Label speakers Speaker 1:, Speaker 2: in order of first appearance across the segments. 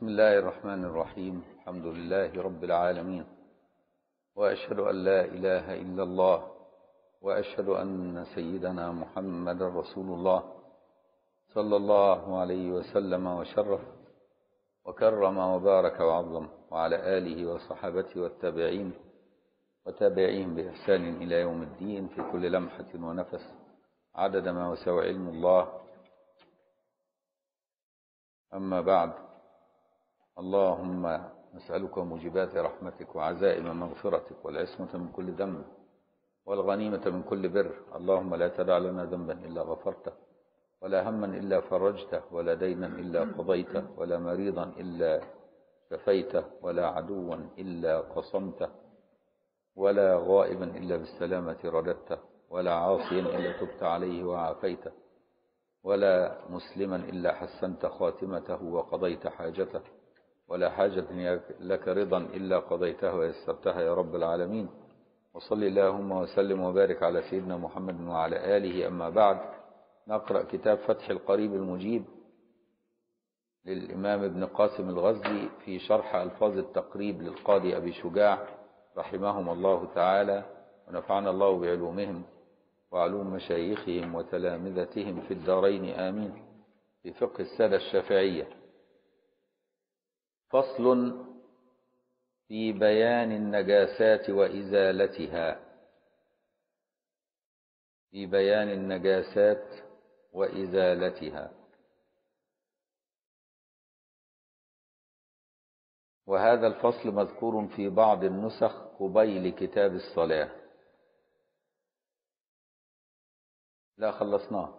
Speaker 1: بسم الله الرحمن الرحيم الحمد لله رب العالمين وأشهد أن لا إله إلا الله وأشهد أن سيدنا محمد رسول الله صلى الله عليه وسلم وشرف وكرم وبارك وعظم وعلى آله وصحابته والتابعين وتابعيهم بإحسان إلى يوم الدين في كل لمحة ونفس عدد ما وسع علم الله أما بعد اللهم نسألك موجبات رحمتك وعزائم مغفرتك والعصمة من كل ذنب والغنيمة من كل بر اللهم لا تدع لنا ذنبا إلا غفرته ولا هما إلا فرجته ولا دينا إلا قضيته ولا مريضا إلا شفيته ولا عدوا إلا قصمته ولا غائبا إلا بالسلامة رددته ولا عاصيا إلا تبت عليه وعافيته ولا مسلما إلا حسنت خاتمته وقضيت حاجته ولا حاجة لك رضا إلا قضيتها ويسرتها يا رب العالمين وصل اللهم وسلم وبارك على سيدنا محمد وعلى آله أما بعد نقرأ كتاب فتح القريب المجيب للإمام ابن قاسم الغزي في شرح ألفاظ التقريب للقاضي أبي شجاع رحمهم الله تعالى ونفعنا الله بعلومهم وعلوم مشايخهم وتلامذتهم في الدارين آمين في فقه السادة الشافعية فصل في بيان النجاسات وإزالتها في بيان النجاسات وإزالتها وهذا الفصل مذكور في بعض النسخ قبيل كتاب الصلاة لا خلصناه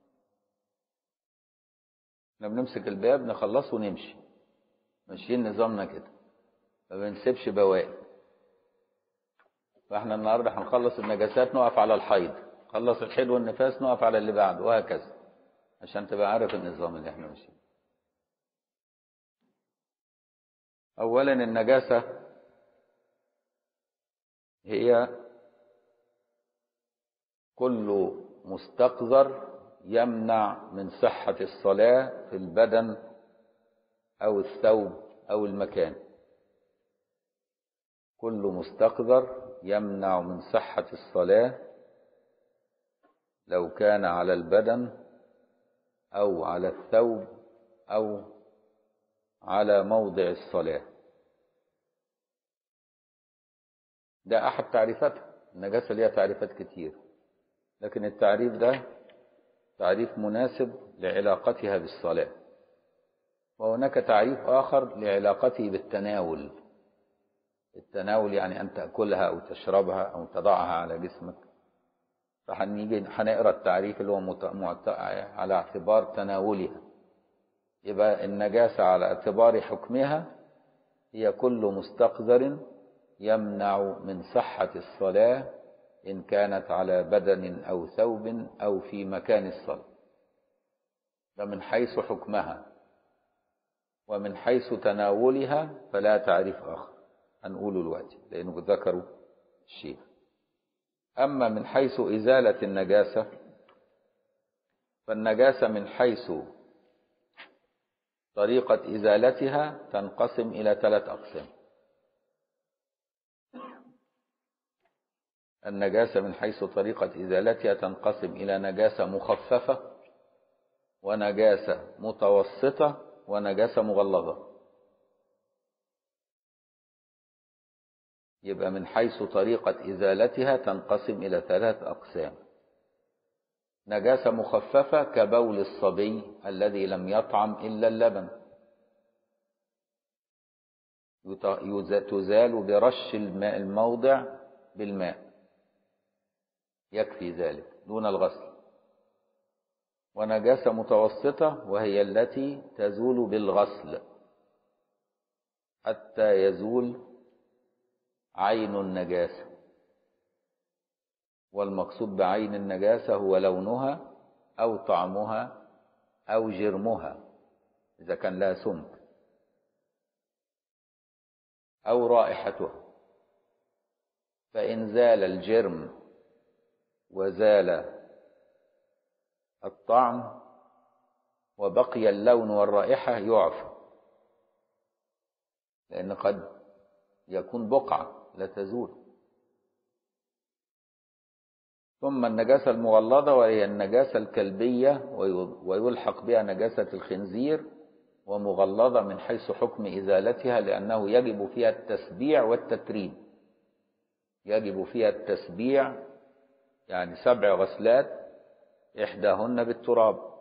Speaker 1: احنا بنمسك الباب نخلصه ونمشي ماشيين نظامنا كده ما بنسيبش بواقي فاحنا النهارده هنخلص النجاسات نقف على الحيض خلص الحيض والنفاس نقف على اللي بعده وهكذا عشان تبقى عارف النظام اللي احنا ماشيين اولا النجاسه هي كل مستقذر يمنع من صحة الصلاة في البدن أو الثوب أو المكان كل مستقذر يمنع من صحة الصلاة لو كان على البدن أو على الثوب أو على موضع الصلاة ده أحد تعريفاتها النجاسة ليها تعريفات كتير لكن التعريف ده تعريف مناسب لعلاقتها بالصلاة وهناك تعريف آخر لعلاقته بالتناول التناول يعني أن تأكلها أو تشربها أو تضعها على جسمك فهنيجي هنقرا التعريف اللي هو مت... مت... على اعتبار تناولها يبقى النجاسة على اعتبار حكمها هي كل مستقذر يمنع من صحة الصلاة إن كانت على بدن أو ثوب أو في مكان الصلاة ده من حيث حكمها ومن حيث تناولها فلا تعريف آخر هنقوله دلوقتي لأنه ذكروا الشيء أما من حيث إزالة النجاسة فالنجاسة من حيث طريقة إزالتها تنقسم إلى ثلاث أقسام النجاسة من حيث طريقة إزالتها تنقسم إلى نجاسة مخففة ونجاسة متوسطة ونجاسة مغلظة يبقى من حيث طريقة إزالتها تنقسم إلى ثلاث أقسام نجاسة مخففة كبول الصبي الذي لم يطعم إلا اللبن تزال برش الماء الموضع بالماء يكفي ذلك دون الغسل ونجاسة متوسطة وهي التي تزول بالغسل حتى يزول عين النجاسة والمقصود بعين النجاسة هو لونها أو طعمها أو جرمها إذا كان لها سمك أو رائحتها فإن زال الجرم وزال الطعم وبقي اللون والرائحة يعفى لأن قد يكون بقعة لا تزول ثم النجاسة المغلظة وهي النجاسة الكلبية ويلحق بها نجاسة الخنزير ومغلظة من حيث حكم إزالتها لأنه يجب فيها التسبيع والتتريب يجب فيها التسبيع يعني سبع غسلات إحداهن بالتراب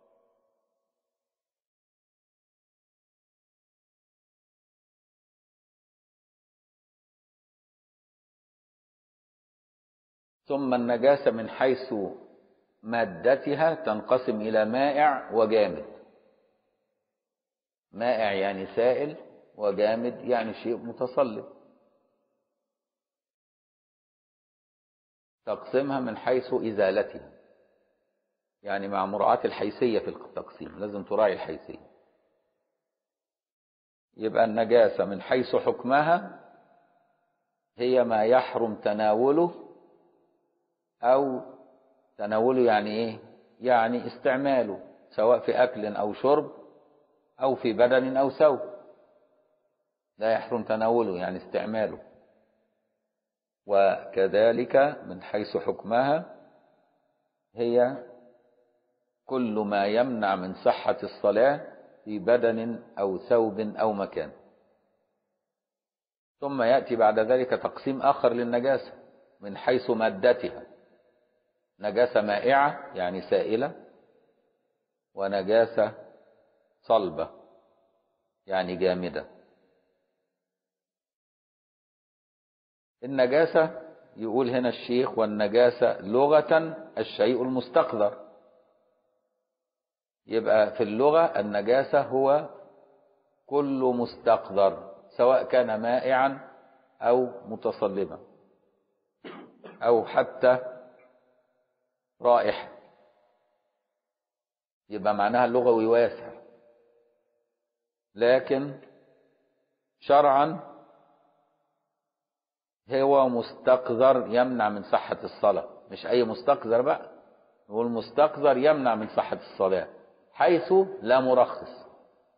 Speaker 1: ثم النجاسة من حيث مادتها تنقسم إلى مائع وجامد مائع يعني سائل وجامد يعني شيء متصلب تقسمها من حيث إزالتها يعني مع مراعاة الحيثية في التقسيم لازم تراعي الحيثية يبقى النجاسة من حيث حكمها هي ما يحرم تناوله أو تناوله يعني إيه؟ يعني استعماله سواء في أكل أو شرب أو في بدن أو ثوب لا يحرم تناوله يعني استعماله وكذلك من حيث حكمها هي كل ما يمنع من صحة الصلاة في بدن أو ثوب أو مكان ثم يأتي بعد ذلك تقسيم آخر للنجاسة من حيث مادتها نجاسة مائعة يعني سائلة ونجاسة صلبة يعني جامدة النجاسة يقول هنا الشيخ والنجاسة لغة الشيء المستقذر يبقى في اللغة النجاسة هو كل مستقذر سواء كان مائعا أو متصلبا أو حتى رائحة يبقى معناها اللغوي واسع لكن شرعا هو مستقذر يمنع من صحة الصلاة مش أي مستقذر بقى نقول مستقذر يمنع من صحة الصلاة حيث لا مرخص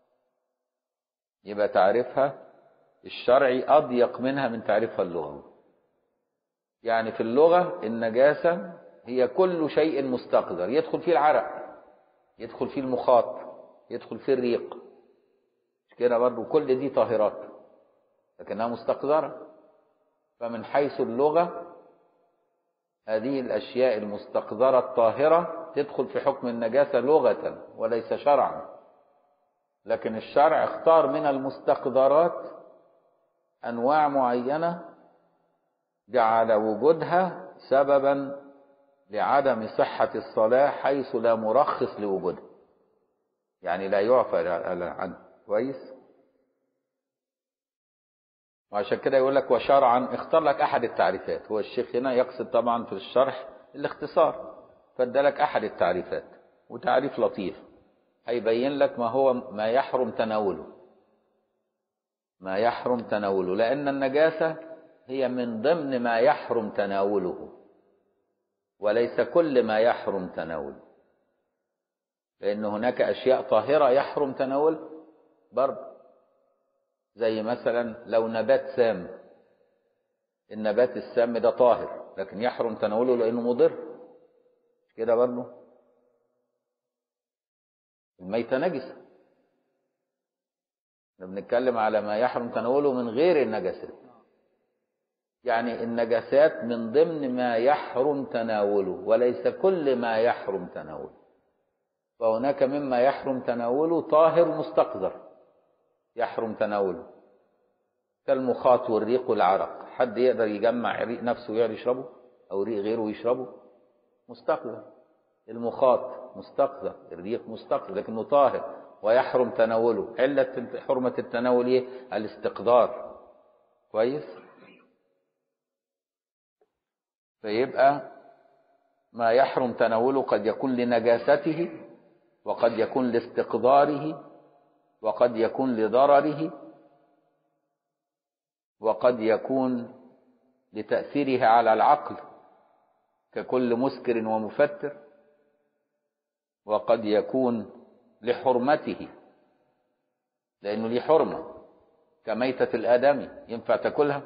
Speaker 1: يبقى تعريفها الشرعي أضيق منها من تعريفها اللغوي يعني في اللغة النجاسة هي كل شيء مستقذر يدخل فيه العرق يدخل فيه المخاط يدخل فيه الريق مش كده برضه كل دي طاهرات لكنها مستقذرة فمن حيث اللغة هذه الأشياء المستقذرة الطاهرة تدخل في حكم النجاسة لغة وليس شرعا لكن الشرع اختار من المستقذرات أنواع معينة جعل وجودها سببا لعدم صحة الصلاة حيث لا مرخص لوجودها يعني لا يعفى عنه كويس وعشان كده يقول لك وشرعا اختار لك احد التعريفات هو الشيخ هنا يقصد طبعا في الشرح الاختصار فادالك احد التعريفات وتعريف لطيف هيبين لك ما هو ما يحرم تناوله ما يحرم تناوله لان النجاسه هي من ضمن ما يحرم تناوله وليس كل ما يحرم تناوله لان هناك اشياء طاهره يحرم تناولها برضه زي مثلا لو نبات سام النبات السام ده طاهر لكن يحرم تناوله لانه مضر كده برضه الميتة نجسة احنا بنتكلم على ما يحرم تناوله من غير النجاسات يعني النجاسات من ضمن ما يحرم تناوله وليس كل ما يحرم تناوله فهناك مما يحرم تناوله طاهر مستقذر يحرم تناوله كالمخاط والريق والعرق حد يقدر يجمع ريق نفسه ويقدر يشربه او ريق غيره يشربه مستقذر المخاط مستقذر الريق مستقذر لكنه طاهر ويحرم تناوله علة حرمة التناول ايه الاستقدار كويس فيبقى ما يحرم تناوله قد يكون لنجاسته وقد يكون لاستقداره وقد يكون لضرره وقد يكون لتأثيره على العقل ككل مسكر ومفتر وقد يكون لحرمته لأنه ليه حرمة كميتة الآدمي ينفع تاكلها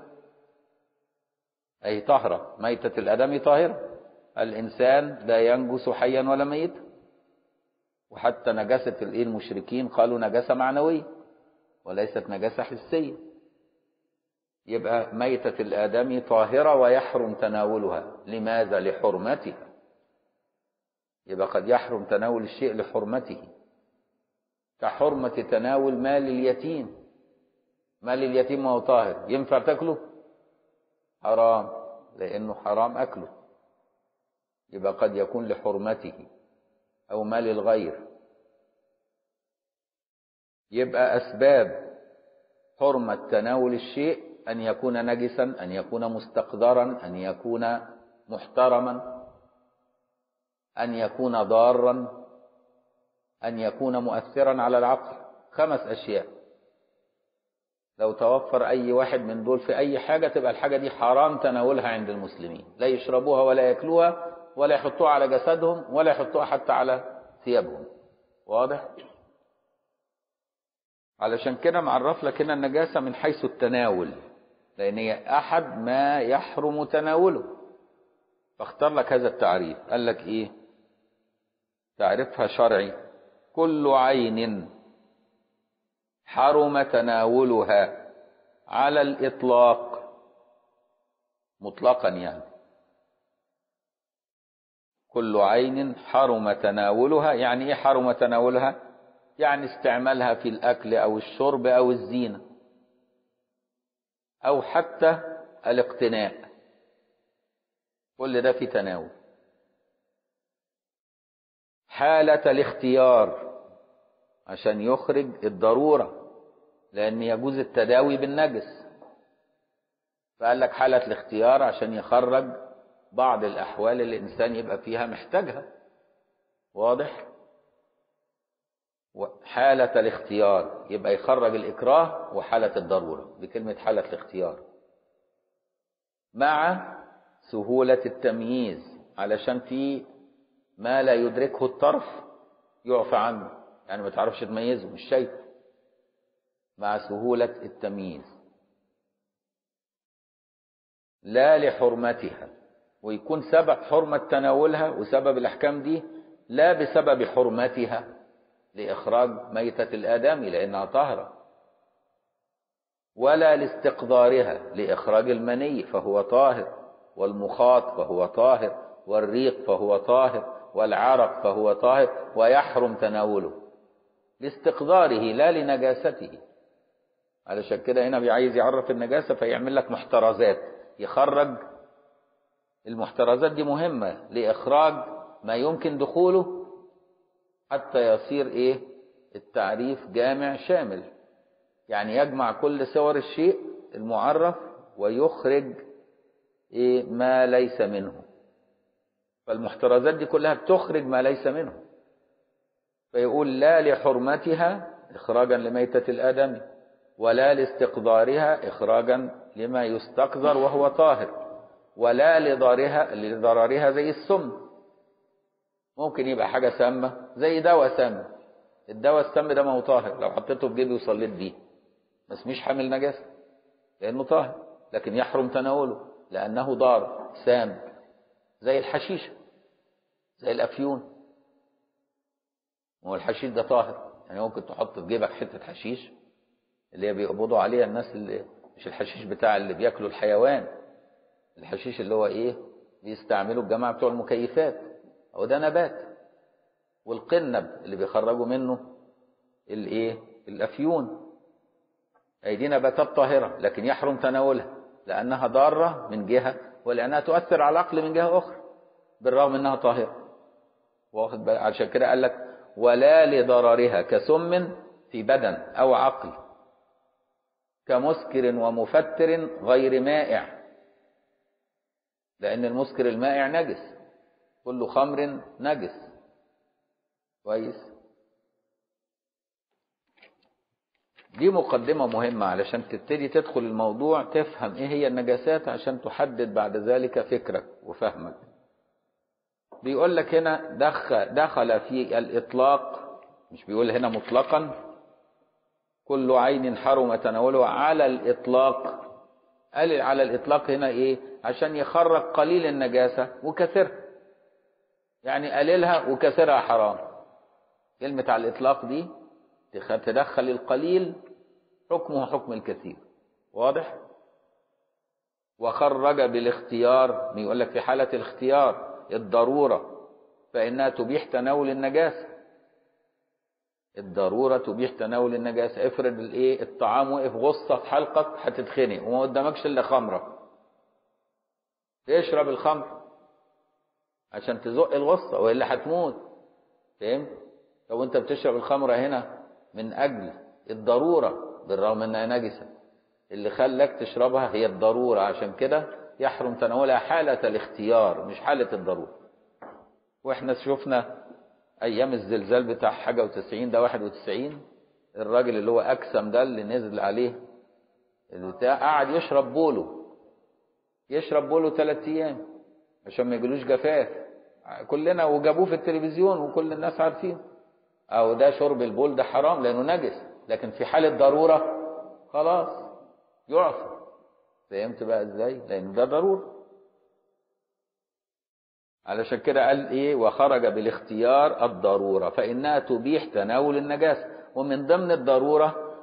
Speaker 1: أي طهرة ميتة الآدمي طاهرة الإنسان لا ينجس حيا ولا ميتا وحتى نجاسة الإيه المشركين قالوا نجاسة معنوية وليست نجاسة حسية يبقى ميتة الآدمي طاهرة ويحرم تناولها لماذا لحرمتها يبقى قد يحرم تناول الشيء لحرمته كحرمة تناول مال اليتيم مال اليتيم وهو طاهر ينفع تاكله حرام لأنه حرام أكله يبقى قد يكون لحرمته أو مال الغير يبقى أسباب حرمة تناول الشيء أن يكون نجسا أن يكون مستقدرا أن يكون محترما أن يكون ضارا أن يكون مؤثرا على العقل خمس أشياء لو توفر أي واحد من دول في أي حاجة تبقى الحاجة دي حرام تناولها عند المسلمين لا يشربوها ولا يأكلوها ولا يحطوها على جسدهم ولا يحطوها حتى على ثيابهم واضح؟ علشان كده معرف لك هنا النجاسة من حيث التناول لأن هي أحد ما يحرم تناوله فاختار لك هذا التعريف قال لك إيه تعريفها شرعي كل عين حرم تناولها على الإطلاق مطلقا يعني كل عين حرم تناولها يعني ايه حرم تناولها يعني استعمالها في الاكل او الشرب او الزينه او حتى الاقتناء كل ده في تناول حالة الاختيار عشان يخرج الضرورة لأن يجوز التداوي بالنجس فقال لك حالة الاختيار عشان يخرج بعض الأحوال اللي الإنسان يبقى فيها محتاجها واضح حالة الاختيار يبقى يخرج الإكراه وحالة الضرورة بكلمة حالة الاختيار مع سهولة التمييز علشان في ما لا يدركه الطرف يعفى عنه يعني ما تعرفش تميزه مش شايف مع سهولة التمييز لا لحرمتها ويكون سبب حرمة تناولها وسبب الأحكام دي لا بسبب حرمتها لإخراج ميتة الآدمي لأنها طهرة ولا لاستقدارها لإخراج المني فهو طاهر والمخاط فهو طاهر والريق فهو طاهر والعرق فهو طاهر ويحرم تناوله لاستقداره لا لنجاسته علشان كده هنا عايز يعرف النجاسة فيعمل لك محترزات يخرج المحترزات دي مهمة لإخراج ما يمكن دخوله حتى يصير إيه التعريف جامع شامل يعني يجمع كل صور الشيء المعرف ويخرج إيه ما ليس منه فالمحترزات دي كلها بتخرج ما ليس منه فيقول لا لحرمتها إخراجا لميتة الآدم ولا لاستقدارها إخراجا لما يستقدر وهو طاهر ولا لضررها لضررها زي السم ممكن يبقى حاجة سامة زي دواء سام الدواء السام ده ما هو طاهر لو حطيته في جيبي وصليت بيه بس مش حامل نجاسة لأنه طاهر لكن يحرم تناوله لأنه ضار سام زي الحشيشة زي الأفيون هو الحشيش ده طاهر يعني ممكن تحط في جيبك حتة حشيش اللي هي بيقبضوا عليها الناس اللي مش الحشيش بتاع اللي بياكلوا الحيوان الحشيش اللي هو ايه بيستعملوا الجماعة بتوع المكيفات هو ده نبات والقنب اللي بيخرجوا منه الايه الافيون اي دي نباتات طاهرة لكن يحرم تناولها لانها ضارة من جهة ولانها تؤثر على العقل من جهة اخرى بالرغم انها طاهرة واخد بالك عشان كده قال لك ولا لضررها كسم في بدن او عقل كمسكر ومفتر غير مائع لأن المسكر المائع نجس كل خمر نجس كويس دي مقدمة مهمة علشان تبتدي تدخل الموضوع تفهم ايه هي النجاسات عشان تحدد بعد ذلك فكرك وفهمك بيقول لك هنا دخل, دخل في الإطلاق مش بيقول هنا مطلقا كل عين حرم تناوله على الإطلاق قال على الإطلاق هنا إيه عشان يخرج قليل النجاسة وكثرها يعني قليلها وكثرها حرام كلمة على الإطلاق دي تدخل القليل حكمه حكم الكثير واضح وخرج بالاختيار يقول لك في حالة الاختيار الضرورة فإنها تبيح تناول النجاسة الضرورة تبيح تناول النجاسة افرض الايه الطعام وقف غصة في حلقك هتتخنق وما قدامكش الا خمرة تشرب الخمر عشان تزق الغصة والا هتموت فهمت طب وانت بتشرب الخمرة هنا من اجل الضرورة بالرغم انها نجسة اللي خلاك تشربها هي الضرورة عشان كده يحرم تناولها حالة الاختيار مش حالة الضرورة واحنا شفنا ايام الزلزال بتاع حاجة وتسعين ده واحد وتسعين الراجل اللي هو اكسم ده اللي نزل عليه بتاع قعد يشرب بوله يشرب بوله ثلاث ايام عشان ما يجيلوش جفاف كلنا وجابوه في التلفزيون وكل الناس عارفين او ده شرب البول ده حرام لانه نجس لكن في حالة ضرورة خلاص يعفى فهمت بقى ازاي لان ده ضرورة علشان كده قال ايه وخرج بالاختيار الضرورة فإنها تبيح تناول النجاسة ومن ضمن الضرورة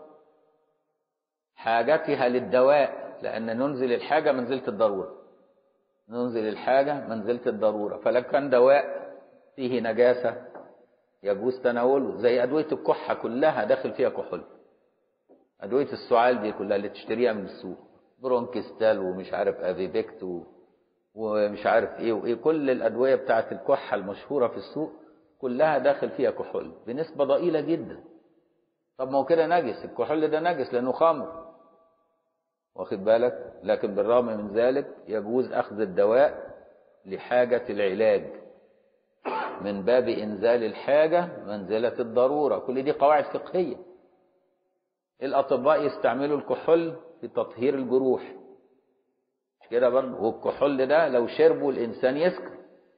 Speaker 1: حاجتها للدواء لأن ننزل الحاجة منزلة الضرورة ننزل الحاجة منزلة الضرورة فلو كان دواء فيه نجاسة يجوز تناوله زي أدوية الكحة كلها داخل فيها كحول أدوية السعال دي كلها اللي تشتريها من السوق برونكستال ومش عارف افيفيكت ومش عارف ايه وايه كل الادويه بتاعت الكحه المشهوره في السوق كلها داخل فيها كحول بنسبه ضئيله جدا طب ما هو كده نجس الكحول ده نجس لانه خمر واخد بالك لكن بالرغم من ذلك يجوز اخذ الدواء لحاجه العلاج من باب انزال الحاجه منزله الضروره كل دي قواعد فقهيه الاطباء يستعملوا الكحول في تطهير الجروح مش كده برضه والكحول ده لو شربه الانسان يسكر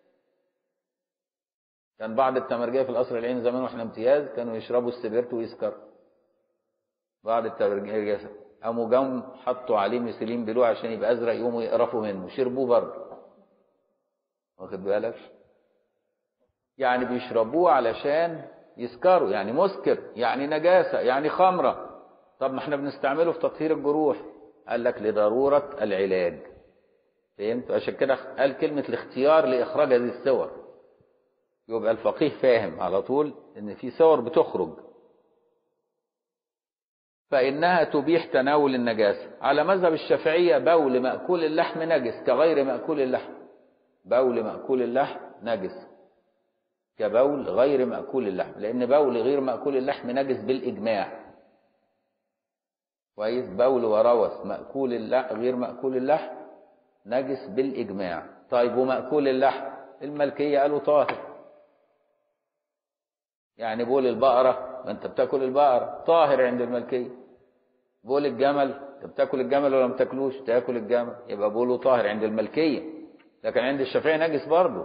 Speaker 1: كان بعض التمرجيه في القصر العيني زمان واحنا امتياز كانوا يشربوا السبيرت ويسكر بعض التمرجيه قاموا جم حطوا عليه ميثيلين بلوع عشان يبقى ازرق يقوموا يقرفوا منه شربوه برضه واخد بالك يعني بيشربوه علشان يسكروا يعني مسكر يعني نجاسه يعني خمره طب ما احنا بنستعمله في تطهير الجروح قال لك لضروره العلاج فهمت عشان كده قال كلمة الاختيار لإخراج هذه الصور يبقى الفقيه فاهم على طول إن في صور بتخرج فإنها تبيح تناول النجاسة على مذهب الشافعية بول مأكول اللحم نجس كغير مأكول اللحم بول مأكول اللحم نجس كبول غير مأكول اللحم لأن بول غير مأكول اللحم نجس بالإجماع كويس بول وروث مأكول اللحم غير مأكول اللحم نجس بالإجماع طيب ومأكول اللحم الملكية قالوا طاهر يعني بول البقرة ما انت بتاكل البقرة طاهر عند الملكية بول الجمل انت بتاكل الجمل ولا ما بتاكلوش تاكل الجمل يبقى بوله طاهر عند الملكية لكن عند الشافعي نجس برضه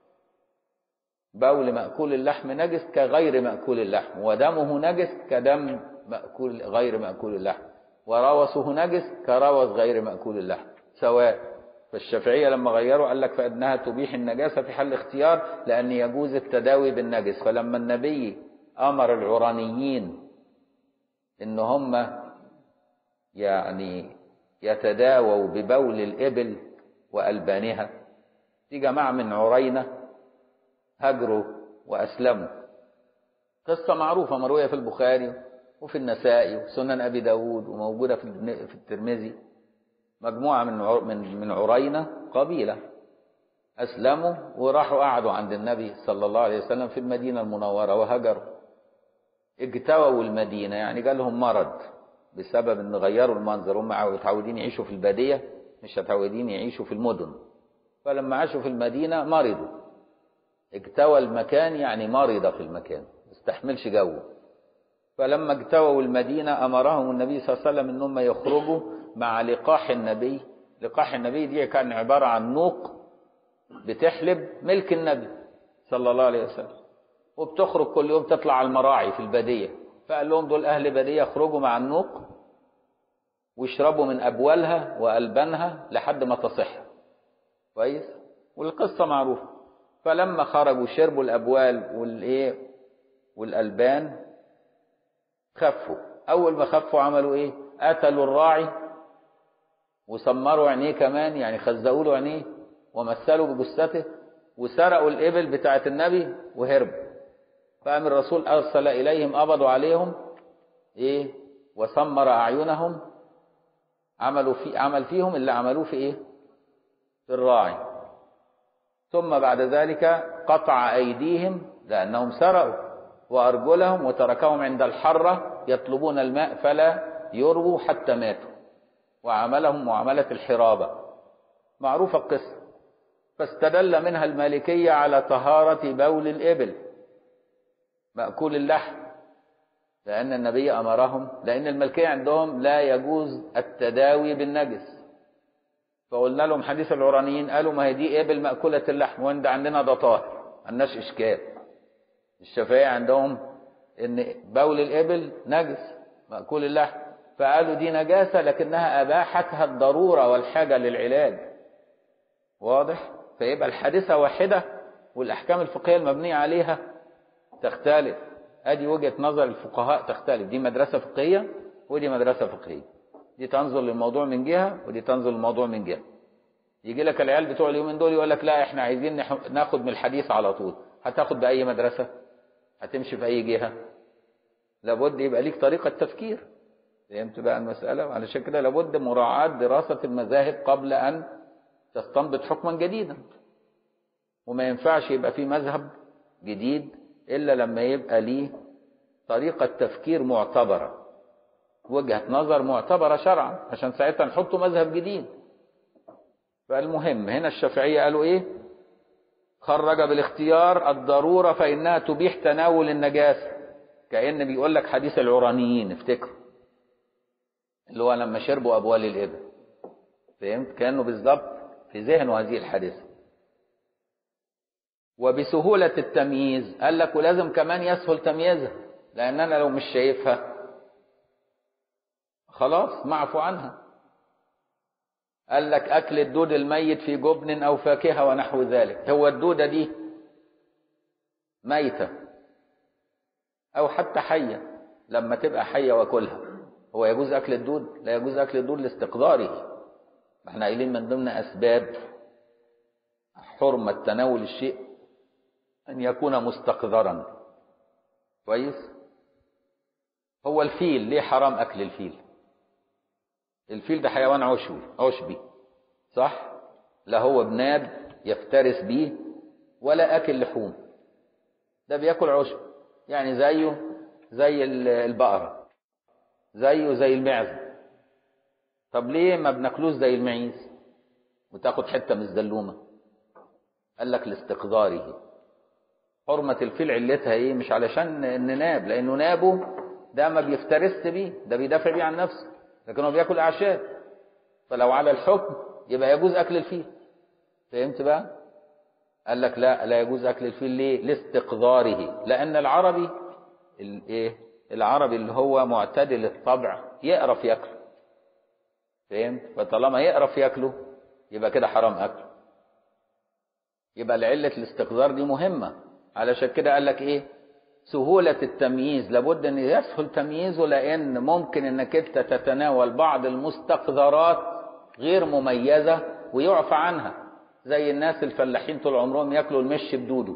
Speaker 1: بول مأكول اللحم نجس كغير مأكول اللحم ودمه نجس كدم مأكول غير مأكول اللحم وروثه نجس كروث غير مأكول اللحم سواء فالشافعية لما غيروا قال لك فإنها تبيح النجاسة في حل اختيار لأن يجوز التداوي بالنجس فلما النبي أمر العرانيين إن هم يعني يتداووا ببول الإبل وألبانها في جماعة من عرينة هجروا وأسلموا قصة معروفة مروية في البخاري وفي النسائي وسنن أبي داود وموجودة في الترمذي مجموعة من من من عرينة قبيلة أسلموا وراحوا قعدوا عند النبي صلى الله عليه وسلم في المدينة المنورة وهجروا اجتووا المدينة يعني جالهم مرض بسبب ان غيروا المنظر هم متعودين يعيشوا في البادية مش متعودين يعيشوا في المدن فلما عاشوا في المدينة مرضوا اجتوى المكان يعني مرض في المكان ما استحملش جوه فلما اجتووا المدينة أمرهم النبي صلى الله عليه وسلم ان هم يخرجوا مع لقاح النبي لقاح النبي دي كان عبارة عن نوق بتحلب ملك النبي صلى الله عليه وسلم وبتخرج كل يوم تطلع على المراعي في البادية فقال لهم دول اهل بديه يخرجوا مع النوق واشربوا من ابوالها والبانها لحد ما تصح كويس والقصه معروفه فلما خرجوا شربوا الابوال والايه والالبان خفوا اول ما خفوا عملوا ايه قتلوا الراعي وسمروا عينيه كمان يعني خزقوا له عينيه ومثلوا بجثته وسرقوا الإبل بتاعة النبي وهربوا فقام الرسول أرسل إليهم قبضوا عليهم إيه وسمر أعينهم عملوا في عمل فيهم اللي عملوه في إيه في الراعي ثم بعد ذلك قطع أيديهم لأنهم سرقوا وأرجلهم وتركهم عند الحرة يطلبون الماء فلا يرووا حتى ماتوا وعملهم معاملة الحرابة معروفة القصة فاستدل منها المالكية على طهارة بول الإبل مأكول اللحم لأن النبي أمرهم لأن الملكية عندهم لا يجوز التداوي بالنجس فقلنا لهم حديث العرانيين قالوا ما هي دي إبل مأكولة اللحم وإن ده عندنا ده طاهر عندناش إشكال الشافعية عندهم إن بول الإبل نجس مأكول اللحم فقالوا دي نجاسة لكنها أباحتها الضرورة والحاجة للعلاج واضح فيبقى الحادثة واحدة والأحكام الفقهية المبنية عليها تختلف ادي وجهة نظر الفقهاء تختلف دي مدرسة فقهية ودي مدرسة فقهية دي تنظر للموضوع من جهة ودي تنظر للموضوع من جهة يجي لك العيال بتوع اليومين دول يقول لك لا احنا عايزين ناخد من الحديث على طول هتاخد بأي مدرسة هتمشي في أي جهة لابد يبقى ليك طريقة تفكير فهمت بقى المسألة علشان كده لابد مراعاة دراسة المذاهب قبل أن تستنبط حكما جديدا وما ينفعش يبقى في مذهب جديد إلا لما يبقى ليه طريقة تفكير معتبرة وجهة نظر معتبرة شرعا عشان ساعتها نحطه مذهب جديد فالمهم هنا الشافعية قالوا إيه خرج بالاختيار الضرورة فإنها تبيح تناول النجاسة كأن بيقول لك حديث العرانيين افتكروا اللي هو لما شربوا أبوال الإبل فهمت كأنه بالظبط في ذهنه هذه الحادثة وبسهولة التمييز قال لك ولازم كمان يسهل تمييزها لأن أنا لو مش شايفها خلاص معفو عنها قال لك أكل الدود الميت في جبن أو فاكهة ونحو ذلك هو الدودة دي ميتة أو حتى حية لما تبقى حية وكلها هو يجوز أكل الدود لا يجوز أكل الدود لاستقداره احنا قايلين من ضمن أسباب حرمة تناول الشيء أن يكون مستقذرا كويس هو الفيل ليه حرام أكل الفيل الفيل ده حيوان عشبي عشبي صح لا هو بناب يفترس بيه ولا أكل لحوم ده بياكل عشب يعني زيه زي البقرة زيه زي المعزة طب ليه ما بناكلوش زي المعيز وتاخد حتة من الزلومة قال لك لاستقذاره حرمة الفيل علتها ايه مش علشان ان ناب لانه نابه ده ما بيفترس بيه ده بيدافع بيه عن نفسه لكن هو بياكل اعشاب فلو على الحكم يبقى يجوز اكل الفيل فهمت بقى قال لك لا لا يجوز اكل الفيل ليه لاستقذاره لان العربي الايه العربي اللي هو معتدل الطبع يقرف ياكله فهمت فطالما يقرف ياكله يبقى كده حرام اكله يبقى لعلة الاستقذار دي مهمة علشان كده قال لك ايه سهولة التمييز لابد ان يسهل تمييزه لان ممكن انك انت تتناول بعض المستقذرات غير مميزة ويعفى عنها زي الناس الفلاحين طول عمرهم ياكلوا المش بدوده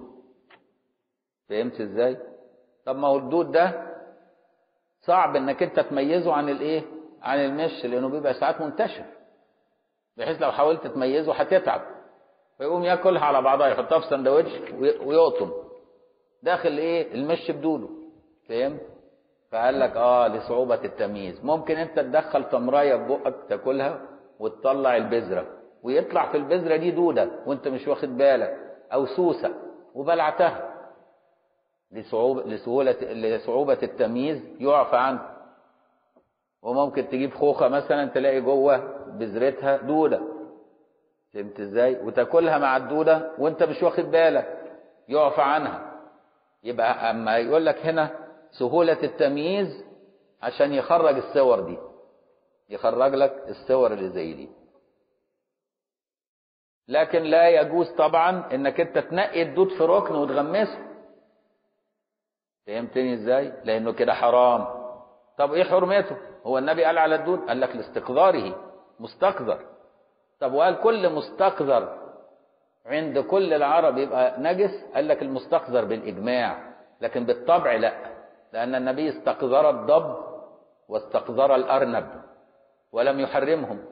Speaker 1: فهمت ازاي طب ما هو الدود ده صعب انك انت تميزه عن الايه عن المش لانه بيبقى ساعات منتشر بحيث لو حاولت تميزه هتتعب فيقوم ياكلها على بعضها يحطها في سندوتش ويقطم داخل ايه المش بدوده فهمت فقال لك اه لصعوبة التمييز ممكن انت تدخل تمراية في بقك تاكلها وتطلع البذرة ويطلع في البذرة دي دودة وانت مش واخد بالك او سوسة وبلعتها لصعوبة لسهولة لصعوبة التمييز يعفى عنه وممكن تجيب خوخة مثلا تلاقي جوه بذرتها دودة فهمت ازاي وتاكلها مع الدودة وانت مش واخد بالك يعفى عنها يبقى اما يقول لك هنا سهولة التمييز عشان يخرج الصور دي يخرج لك الصور اللي زي دي لكن لا يجوز طبعا انك انت تنقي الدود في ركن وتغمسه فهمتني ازاي لانه كده حرام طب ايه حرمته هو النبي قال على الدود قال لك لاستقذاره مستقذر طب وقال كل مستقذر عند كل العرب يبقى نجس قال لك المستقذر بالاجماع لكن بالطبع لا لان النبي استقذر الضب واستقذر الارنب ولم يحرمهم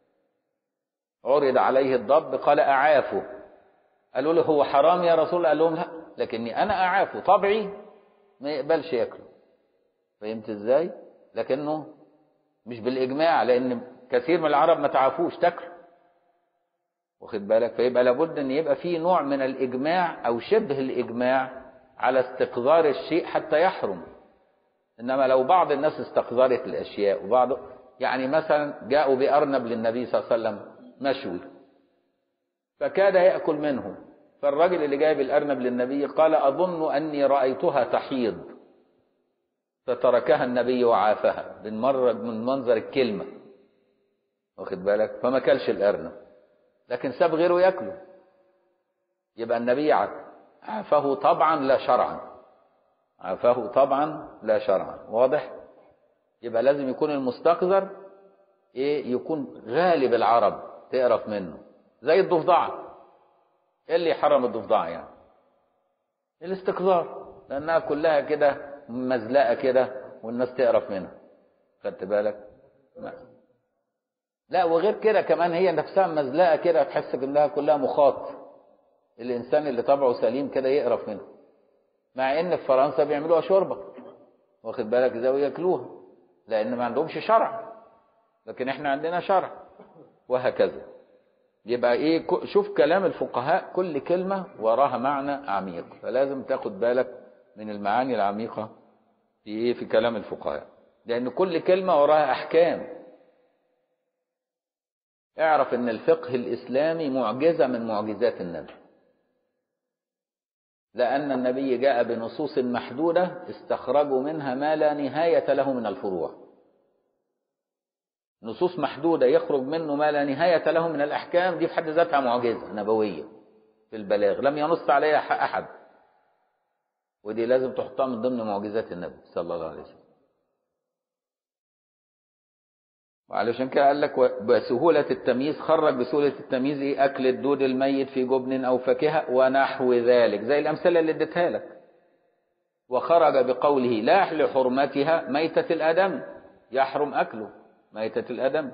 Speaker 1: عرض عليه الضب قال اعافه قالوا له هو حرام يا رسول الله قال لهم لا لكني انا اعافه طبعي ما يقبلش ياكله فهمت ازاي لكنه مش بالاجماع لان كثير من العرب ما تعافوش تاكله واخد بالك فيبقى لابد ان يبقى في نوع من الاجماع او شبه الاجماع على استقذار الشيء حتى يحرم انما لو بعض الناس استقذرت الاشياء وبعض يعني مثلا جاءوا بارنب للنبي صلى الله عليه وسلم مشوي فكاد ياكل منه فالرجل اللي جايب الارنب للنبي قال اظن اني رايتها تحيض فتركها النبي وعافها من مر من منظر الكلمه واخد بالك فما كلش الارنب لكن ساب غيره ياكله يبقى النبي عافه طبعا لا شرعا عافه طبعا لا شرعا واضح يبقى لازم يكون المستقذر ايه يكون غالب العرب تقرف منه زي الضفدعه ايه اللي يحرم الضفدعه يعني الاستقذار لانها كلها كده مزلقه كده والناس تقرف منها خدت بالك ما. لا وغير كده كمان هي نفسها مزلقه كده تحس انها كلها مخاط الانسان اللي طبعه سليم كده يقرف منه مع ان في فرنسا بيعملوها شوربه واخد بالك ازاي وياكلوها لان ما عندهمش شرع لكن احنا عندنا شرع وهكذا يبقى ايه شوف كلام الفقهاء كل كلمه وراها معنى عميق فلازم تاخد بالك من المعاني العميقه في ايه في كلام الفقهاء لان كل كلمه وراها احكام اعرف ان الفقه الاسلامي معجزه من معجزات النبي لان النبي جاء بنصوص محدوده استخرجوا منها ما لا نهايه له من الفروع نصوص محدوده يخرج منه ما لا نهايه له من الاحكام دي في حد ذاتها معجزه نبويه في البلاغ لم ينص عليها احد ودي لازم تحطها من ضمن معجزات النبي صلى الله عليه وسلم وعلشان كده قال لك بسهولة التمييز خرج بسهولة التمييز ايه أكل الدود الميت في جبن أو فاكهة ونحو ذلك زي الأمثلة اللي اديتها لك وخرج بقوله لا لحرمتها ميتة الآدم يحرم أكله ميتة الآدم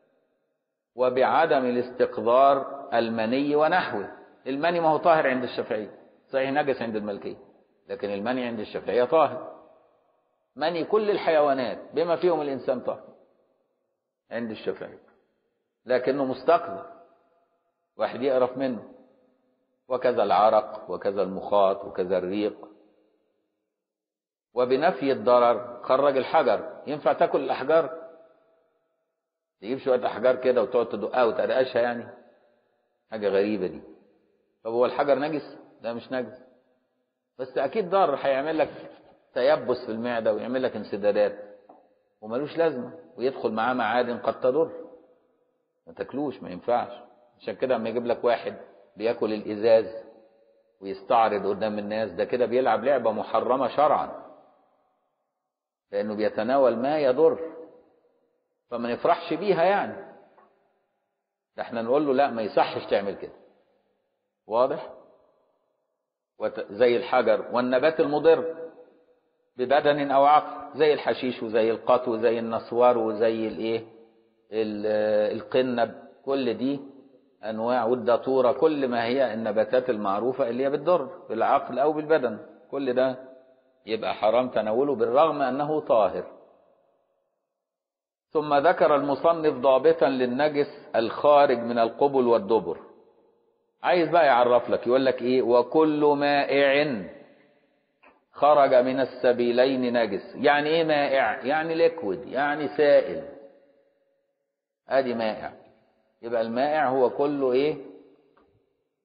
Speaker 1: وبعدم الاستقذار المني ونحوه المني ما هو طاهر عند الشافعية صحيح نجس عند الملكية لكن المني عند الشافعية طاهر مني كل الحيوانات بما فيهم الإنسان طاهر عند الشافعي لكنه مستقذر واحد يقرف منه وكذا العرق وكذا المخاط وكذا الريق وبنفي الضرر خرج الحجر ينفع تاكل الاحجار تجيب شويه احجار كده وتقعد تدقها وترقشها يعني حاجه غريبه دي طب هو الحجر نجس لا مش نجس بس اكيد ضار هيعمل لك تيبس في المعده ويعمل لك انسدادات وملوش لازمه ويدخل معاه معادن قد تضر ما تاكلوش ما ينفعش عشان كده اما يجيب لك واحد بياكل الازاز ويستعرض قدام الناس ده كده بيلعب لعبه محرمه شرعا لانه بيتناول ما يضر فما نفرحش بيها يعني ده احنا نقول له لا ما يصحش تعمل كده واضح وت... زي الحجر والنبات المضر ببدن او عقل زي الحشيش وزي القط وزي النصوار وزي الايه القنب كل دي انواع والداتوره كل ما هي النباتات المعروفه اللي هي بتضر بالعقل او بالبدن كل ده يبقى حرام تناوله بالرغم انه طاهر ثم ذكر المصنف ضابطا للنجس الخارج من القبل والدبر عايز بقى يعرف لك يقول لك ايه وكل مائع خرج من السبيلين نجس يعني ايه مائع يعني ليكويد يعني سائل ادي مائع يبقى المائع هو كله ايه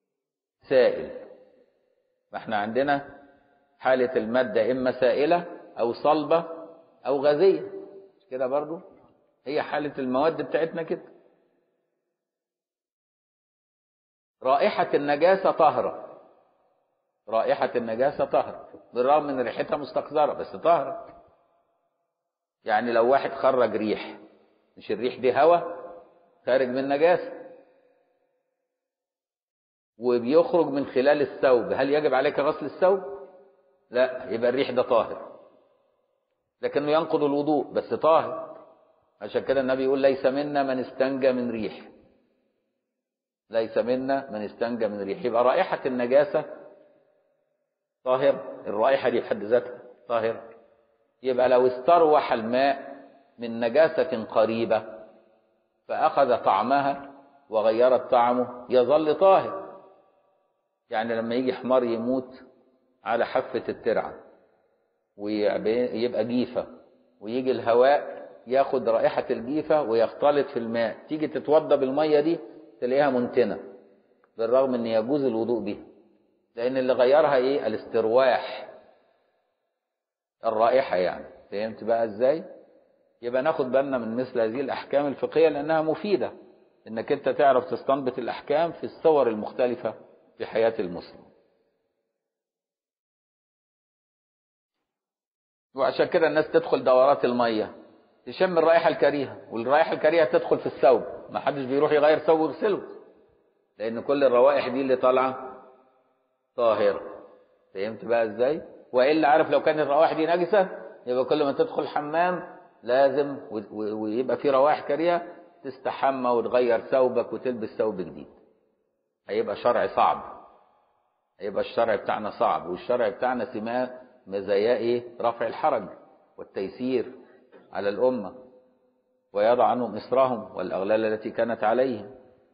Speaker 1: سائل فاحنا عندنا حالة المادة اما سائلة او صلبة او غازية مش كده برضو هي حالة المواد بتاعتنا كده رائحة النجاسة طهرة رائحة النجاسة طهرة بالرغم من ريحتها مستقذرة بس طهرة يعني لو واحد خرج ريح مش الريح دي هواء خارج من نجاسة وبيخرج من خلال الثوب هل يجب عليك غسل الثوب لا يبقى الريح ده طاهر لكنه ينقض الوضوء بس طاهر عشان كده النبي يقول ليس منا من استنجى من ريح ليس منا من استنجى من ريح يبقى رائحة النجاسة طاهر الرائحة دي في حد ذاتها طاهر يبقى لو استروح الماء من نجاسة قريبة فأخذ طعمها وغيرت طعمه يظل طاهر يعني لما يجي حمار يموت على حافة الترعة ويبقى جيفة ويجي الهواء ياخد رائحة الجيفة ويختلط في الماء تيجي تتوضى بالمية دي تلاقيها منتنة بالرغم ان يجوز الوضوء بها لان اللي غيرها ايه الاسترواح الرائحة يعني فهمت بقى ازاي يبقى ناخد بالنا من مثل هذه الاحكام الفقهية لانها مفيدة انك انت تعرف تستنبط الاحكام في الصور المختلفة في حياة المسلم وعشان كده الناس تدخل دورات المية تشم الرائحة الكريهة والرائحة الكريهة تدخل في الثوب ما حدش بيروح يغير ثوبه ويغسله لأن كل الروائح دي اللي طالعة طاهرة فهمت بقى ازاي؟ وإلا عارف لو كانت الروائح دي نجسة يبقى كل ما تدخل حمام لازم ويبقى في روائح كريهة تستحمى وتغير ثوبك وتلبس ثوب جديد هيبقى شرع صعب هيبقى الشرع بتاعنا صعب والشرع بتاعنا سماه مزاياه ايه رفع الحرج والتيسير على الأمة ويضع عنهم إسرهم والأغلال التي كانت عليهم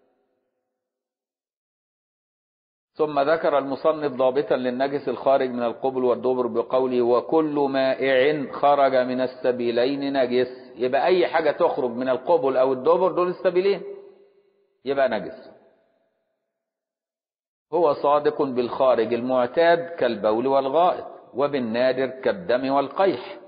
Speaker 1: ثم ذكر المصنف ضابطا للنجس الخارج من القبل والدبر بقوله وكل مائع خرج من السبيلين نجس يبقى أي حاجة تخرج من القبل أو الدبر دول السبيلين يبقى نجس هو صادق بالخارج المعتاد كالبول والغائط وبالنادر كالدم والقيح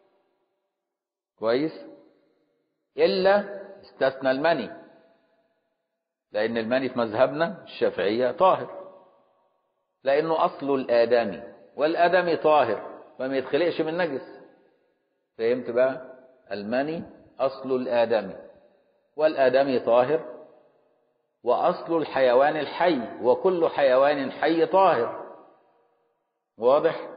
Speaker 1: كويس إلا استثنى المني لأن المني في مذهبنا الشافعية طاهر لأنه أصل الآدمي والآدمي طاهر فما يتخلقش من نجس فهمت بقى المني أصل الآدمي والآدمي طاهر وأصل الحيوان الحي وكل حيوان حي طاهر واضح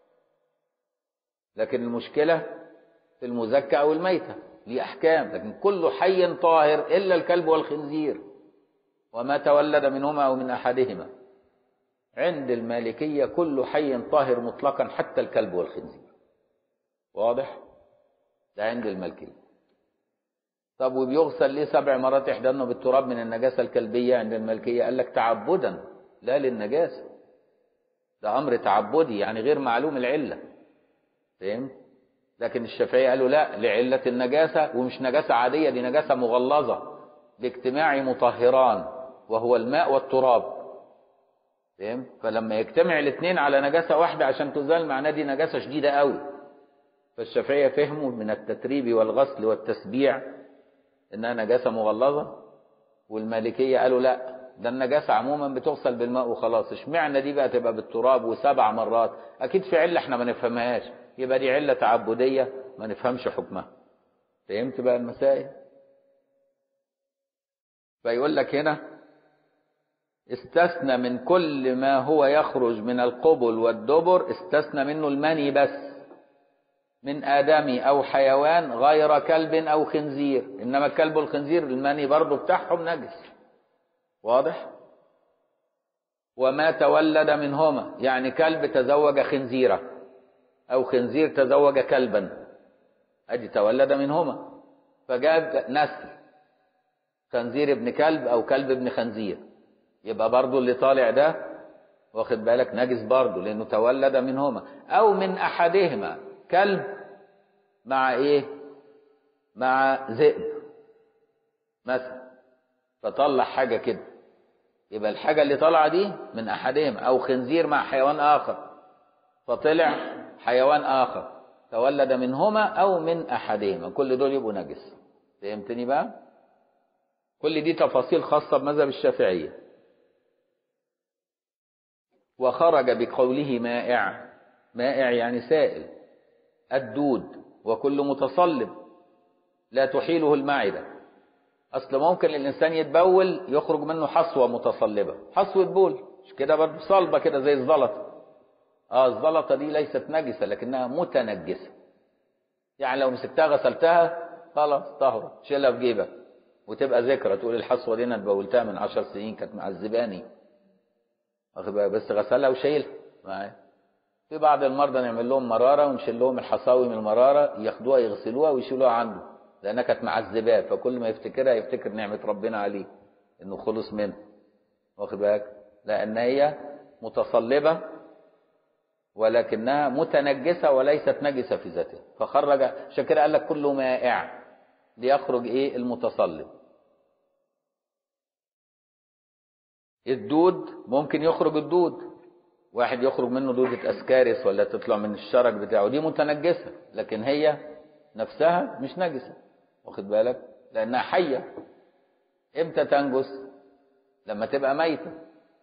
Speaker 1: لكن المشكلة في المزكى أو الميتة ليه أحكام لكن كل حي طاهر إلا الكلب والخنزير وما تولد منهما أو من أحدهما عند المالكية كل حي طاهر مطلقا حتى الكلب والخنزير واضح ده عند المالكية طب وبيغسل ليه سبع مرات إحدانه بالتراب من النجاسة الكلبية عند المالكية قال لك تعبدا لا للنجاسة ده أمر تعبدي يعني غير معلوم العلة فهمت لكن الشافعية قالوا لا لعلة النجاسة ومش نجاسة عادية دي نجاسة مغلظة باجتماع مطهران وهو الماء والتراب فهمت فلما يجتمع الاثنين على نجاسة واحدة عشان تزال معناه دي نجاسة شديدة قوي فالشافعية فهموا من التتريب والغسل والتسبيع انها نجاسة مغلظة والمالكية قالوا لا ده النجاسة عموما بتغسل بالماء وخلاص اشمعنى دي بقى تبقى بالتراب وسبع مرات اكيد في علة احنا ما نفهمهاش يبقى دي علة تعبدية ما نفهمش حكمها فهمت بقى المسائل فيقول لك هنا استثنى من كل ما هو يخرج من القبل والدبر استثنى منه المني بس من آدمي أو حيوان غير كلب أو خنزير إنما الكلب والخنزير المني برضو بتاعهم نجس واضح وما تولد منهما يعني كلب تزوج خنزيرة أو خنزير تزوج كلبا أدي تولد منهما فجاب نسل خنزير ابن كلب أو كلب ابن خنزير يبقى برضو اللي طالع ده واخد بالك نجس برضو لأنه تولد منهما أو من أحدهما كلب مع إيه مع ذئب مثلا فطلع حاجة كده يبقى الحاجة اللي طالعة دي من أحدهما أو خنزير مع حيوان آخر فطلع حيوان آخر تولد منهما أو من أحدهما كل دول يبقوا نجس فهمتني بقى كل دي تفاصيل خاصة بمذهب الشافعية وخرج بقوله مائع مائع يعني سائل الدود وكل متصلب لا تحيله المعدة أصل ممكن الإنسان يتبول يخرج منه حصوة متصلبة حصوة بول مش كده برضه صلبة كده زي الزلطة اه الزلطة دي ليست نجسة لكنها متنجسة يعني لو مسكتها غسلتها خلاص طهرت شيلها في جيبك وتبقى ذكرى تقول الحصوة دي انا اتبولتها من عشر سنين كانت معذباني واخد بالك بس غسلها وشايلها معايا في بعض المرضى نعمل لهم مرارة ونشيل لهم الحصاوي من المرارة ياخدوها يغسلوها ويشيلوها عنده لأنها كانت معذباه فكل ما يفتكرها يفتكر نعمة ربنا عليه إنه خلص منه واخد بالك لأن هي متصلبة ولكنها متنجسة وليست نجسة في ذاتها فخرج عشان كده قال لك كله مائع ليخرج ايه المتصلب الدود ممكن يخرج الدود واحد يخرج منه دودة اسكارس ولا تطلع من الشرج بتاعه دي متنجسة لكن هي نفسها مش نجسة واخد بالك لانها حية امتى تنجس لما تبقى ميتة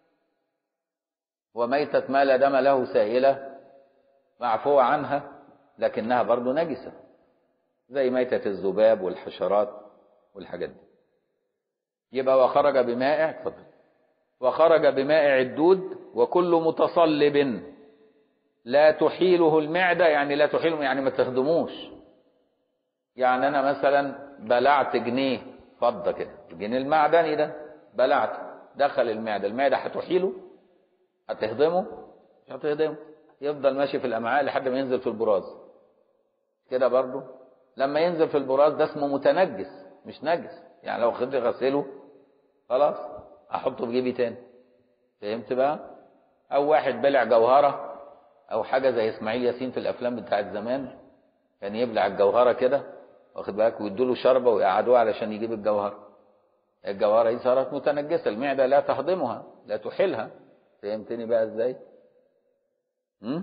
Speaker 1: وميتة ما لا دم له سائلة معفوة عنها لكنها برضو نجسة زي ميتة الذباب والحشرات والحاجات دي يبقى وخرج بمائع اتفضل وخرج بمائع الدود وكل متصلب لا تحيله المعدة يعني لا تحيله يعني ما تخدموش يعني أنا مثلا بلعت جنيه فضة كده الجنيه المعدني ده بلعته دخل المعدة المعدة هتحيله هتهضمه مش هتهضمه يفضل ماشي في الأمعاء لحد ما ينزل في البراز كده برضو لما ينزل في البراز ده اسمه متنجس مش نجس يعني لو خدت غسله خلاص احطه في جيبي تاني فهمت بقى او واحد بلع جوهرة او حاجة زي اسماعيل ياسين في الافلام بتاعت زمان كان يبلع الجوهرة كده واخد بالك ويدوا له شربة ويقعدوه علشان يجيب الجوهرة الجوهرة دي صارت متنجسة المعدة لا تهضمها لا تحلها فهمتني بقى ازاي امم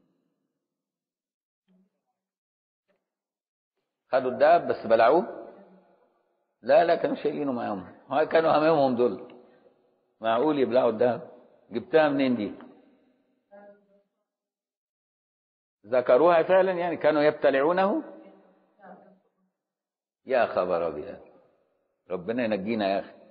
Speaker 1: خدوا الدهب بس بلعوه لا لا كانوا شايلينه معاهم ها كانوا همامهم دول معقول يبلعوا الدهب جبتها منين دي ذكروها فعلا يعني كانوا يبتلعونه يا خبر ابيض ربنا ينجينا يا اخي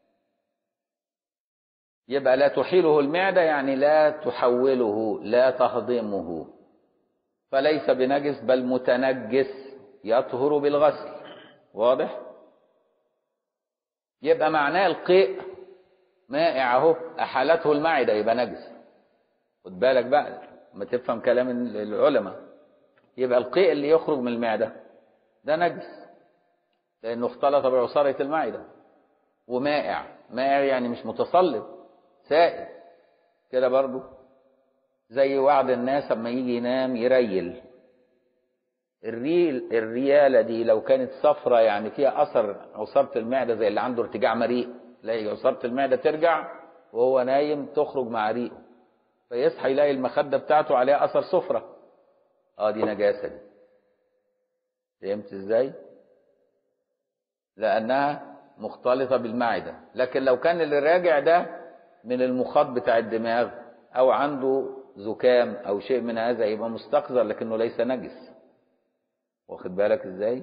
Speaker 1: يبقى لا تحيله المعده يعني لا تحوله لا تهضمه فليس بنجس بل متنجس يطهر بالغسل واضح يبقى معناه القيء مائع اهو احالته المعده يبقى نجس خد بالك بقى ما تفهم كلام العلماء يبقى القيء اللي يخرج من المعده ده نجس لانه اختلط بعصاره المعده ومائع مائع يعني مش متصلب سائل كده برضو زي وعد الناس اما يجي ينام يريل الريل الريالة دي لو كانت صفرة يعني فيها أثر عصارة المعدة زي اللي عنده ارتجاع مريء تلاقي عصارة المعدة ترجع وهو نايم تخرج مع ريقه فيصحى يلاقي المخدة بتاعته عليها أثر صفرة اه دي نجاسة دي فهمت ازاي؟ لأنها مختلطة بالمعدة لكن لو كان اللي راجع ده من المخاط بتاع الدماغ أو عنده زكام أو شيء من هذا يبقى مستقذر لكنه ليس نجس واخد بالك ازاي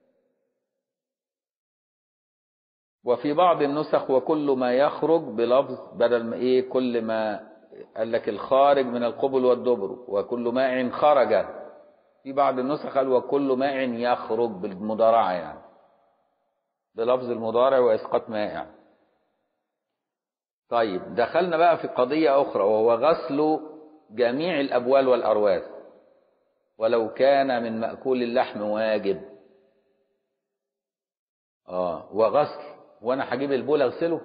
Speaker 1: وفي بعض النسخ وكل ما يخرج بلفظ بدل ما ايه كل ما قال لك الخارج من القبل والدبر وكل ماء خرج في بعض النسخ قال وكل ماء يخرج بالمضارعة يعني بلفظ المضارع واسقاط مائع طيب دخلنا بقى في قضية أخرى وهو غسل جميع الأبوال والأرواث ولو كان من مأكول اللحم واجب اه وغسل وانا هجيب البول اغسله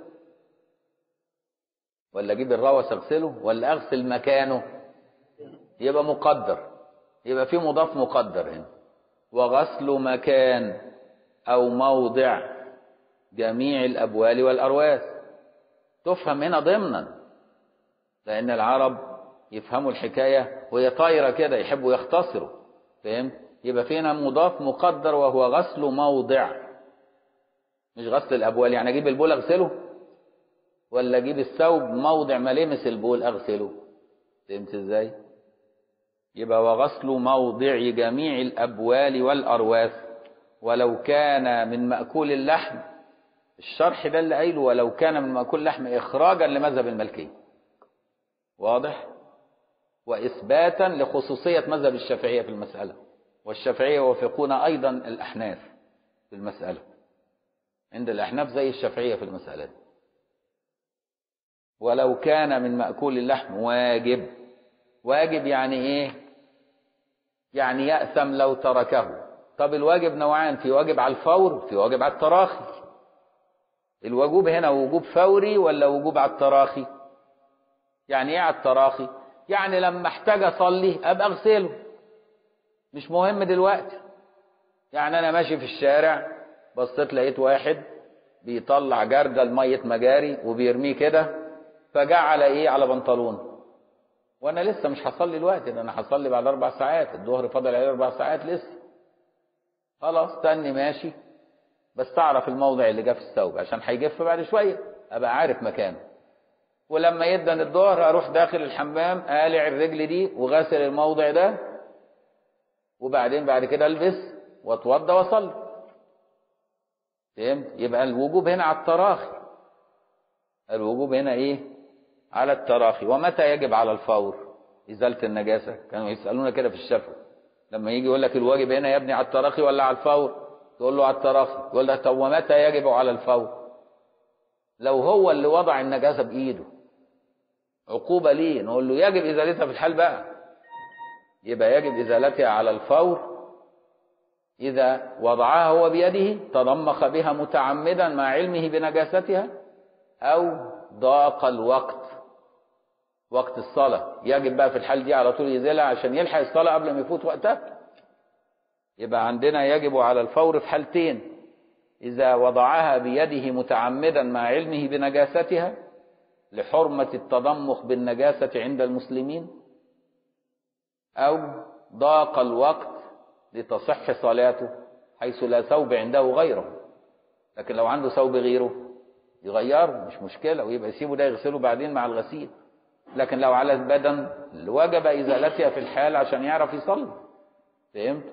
Speaker 1: ولا اجيب الروس اغسله ولا اغسل مكانه يبقى مقدر يبقى في مضاف مقدر هنا وغسل مكان او موضع جميع الابوال والارواث تفهم هنا ضمنا لان العرب يفهموا الحكايه وهي طايره كده يحبوا يختصروا فهمت يبقى فينا مضاف مقدر وهو غسل موضع مش غسل الابوال يعني اجيب البول اغسله ولا اجيب الثوب موضع ملامس البول اغسله فهمت ازاي يبقى وغسل موضع جميع الابوال والارواث ولو كان من ماكول اللحم الشرح ده اللي قايله ولو كان من ماكول اللحم اخراجا لمذهب الملكيه واضح واثباتا لخصوصيه مذهب الشافعيه في المساله والشافعيه يوافقون ايضا الاحناف في المساله عند الاحناف زي الشافعيه في المساله دي ولو كان من مأكول اللحم واجب واجب يعني ايه يعني يأثم لو تركه طب الواجب نوعان في واجب على الفور في واجب على التراخي الوجوب هنا وجوب فوري ولا وجوب على التراخي يعني ايه على التراخي يعني لما احتاج اصلي ابقى اغسله مش مهم دلوقتي يعني انا ماشي في الشارع بصيت لقيت واحد بيطلع جردل ميه مجاري وبيرميه كده فجاء على ايه على بنطلون وانا لسه مش هصلي الوقت ده انا هصلي بعد اربع ساعات الظهر فاضل عليه اربع ساعات لسه خلاص تاني ماشي بس اعرف الموضع اللي جه في الثوب عشان هيجف بعد شويه ابقى عارف مكانه ولما يدن الظهر اروح داخل الحمام قالع الرجل دي وغاسل الموضع ده وبعدين بعد كده البس واتوضى واصلي فهمت يبقى الوجوب هنا على التراخي الوجوب هنا ايه على التراخي ومتى يجب على الفور ازاله النجاسه كانوا يسالونا كده في الشفا لما يجي يقول لك الواجب هنا يا ابني على التراخي ولا على الفور تقول له على التراخي يقول لك طب ومتى يجب على الفور لو هو اللي وضع النجاسه بايده عقوبه ليه نقول له يجب ازالتها في الحال بقى يبقى يجب ازالتها على الفور اذا وضعها هو بيده تضمخ بها متعمدا مع علمه بنجاستها او ضاق الوقت وقت الصلاة يجب بقى في الحال دي على طول يزيلها عشان يلحق الصلاة قبل ما يفوت وقتها يبقى عندنا يجب على الفور في حالتين إذا وضعها بيده متعمدا مع علمه بنجاستها لحرمة التضمخ بالنجاسة عند المسلمين أو ضاق الوقت لتصح صلاته حيث لا ثوب عنده غيره لكن لو عنده ثوب غيره يغيره مش مشكلة ويبقى يسيبه ده يغسله بعدين مع الغسيل لكن لو على البدن وجب إزالتها في الحال عشان يعرف يصلي فهمت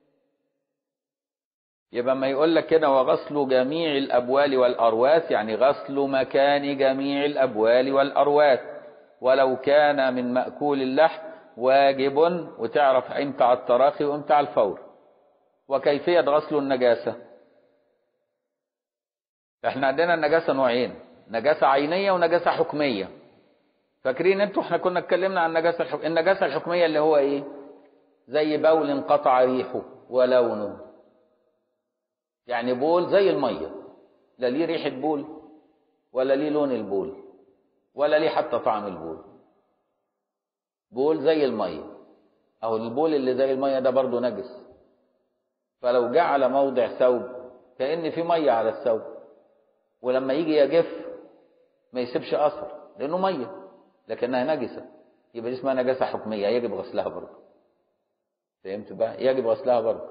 Speaker 1: يبقى ما يقول لك كده وغسل جميع الأبوال والأرواث يعني غسل مكان جميع الأبوال والأرواث ولو كان من مأكول اللحم واجب وتعرف امتى على التراخي وامتى على الفور وكيفية غسل النجاسة احنا عندنا النجاسة نوعين نجاسة عينية ونجاسة حكمية فاكرين انتوا احنا كنا اتكلمنا عن النجاسة الحك... النجاسة الحكمية اللي هو ايه زي بول انقطع ريحه ولونه يعني بول زي المية لا ليه ريحة بول ولا ليه لون البول ولا ليه حتى طعم البول بول زي المية اهو البول اللي زي المية ده برضه نجس فلو جه على موضع ثوب كأن في مية على الثوب ولما يجي يجف ما يسيبش اثر لانه ميه لكنها نجسه يبقى دي اسمها نجاسه حكميه يجب غسلها برضه فهمت بقى يجب غسلها برضه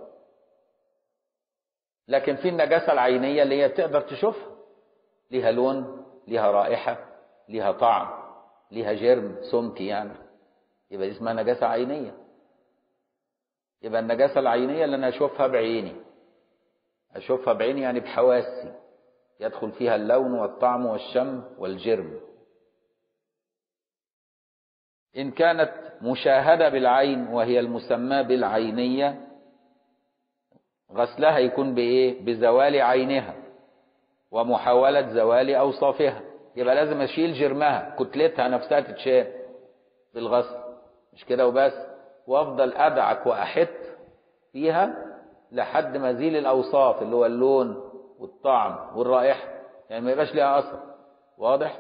Speaker 1: لكن في النجاسه العينيه اللي هي تقدر تشوفها ليها لون ليها رائحه ليها طعم ليها جرم سمكي يعني يبقى دي اسمها نجاسه عينيه يبقى النجاسه العينيه اللي انا اشوفها بعيني اشوفها بعيني يعني بحواسي يدخل فيها اللون والطعم والشم والجرم إن كانت مشاهدة بالعين وهي المسمى بالعينية غسلها يكون بإيه؟ بزوال عينها ومحاولة زوال أوصافها يبقى لازم أشيل جرمها كتلتها نفسها تتشال بالغسل مش كده وبس وأفضل أدعك وأحت فيها لحد ما أزيل الأوصاف اللي هو اللون والطعم والرائحة يعني ما يبقاش لها أثر واضح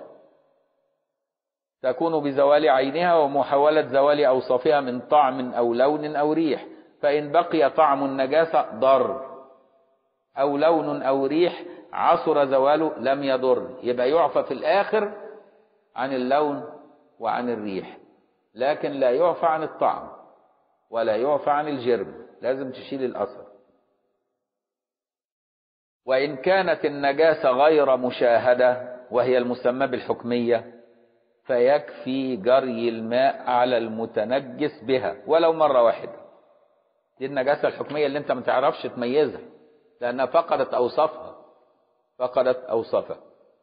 Speaker 1: تكون بزوال عينها ومحاولة زوال أوصافها من طعم أو لون أو ريح فإن بقي طعم النجاسة ضر أو لون أو ريح عصر زواله لم يضر يبقى يعفى في الآخر عن اللون وعن الريح لكن لا يعفى عن الطعم ولا يعفى عن الجرم لازم تشيل الأثر وإن كانت النجاسة غير مشاهدة وهي المسمى بالحكمية فيكفي جري الماء على المتنجس بها ولو مرة واحدة دي النجاسة الحكمية اللي انت ما تعرفش تميزها لأنها فقدت أوصافها فقدت أوصافها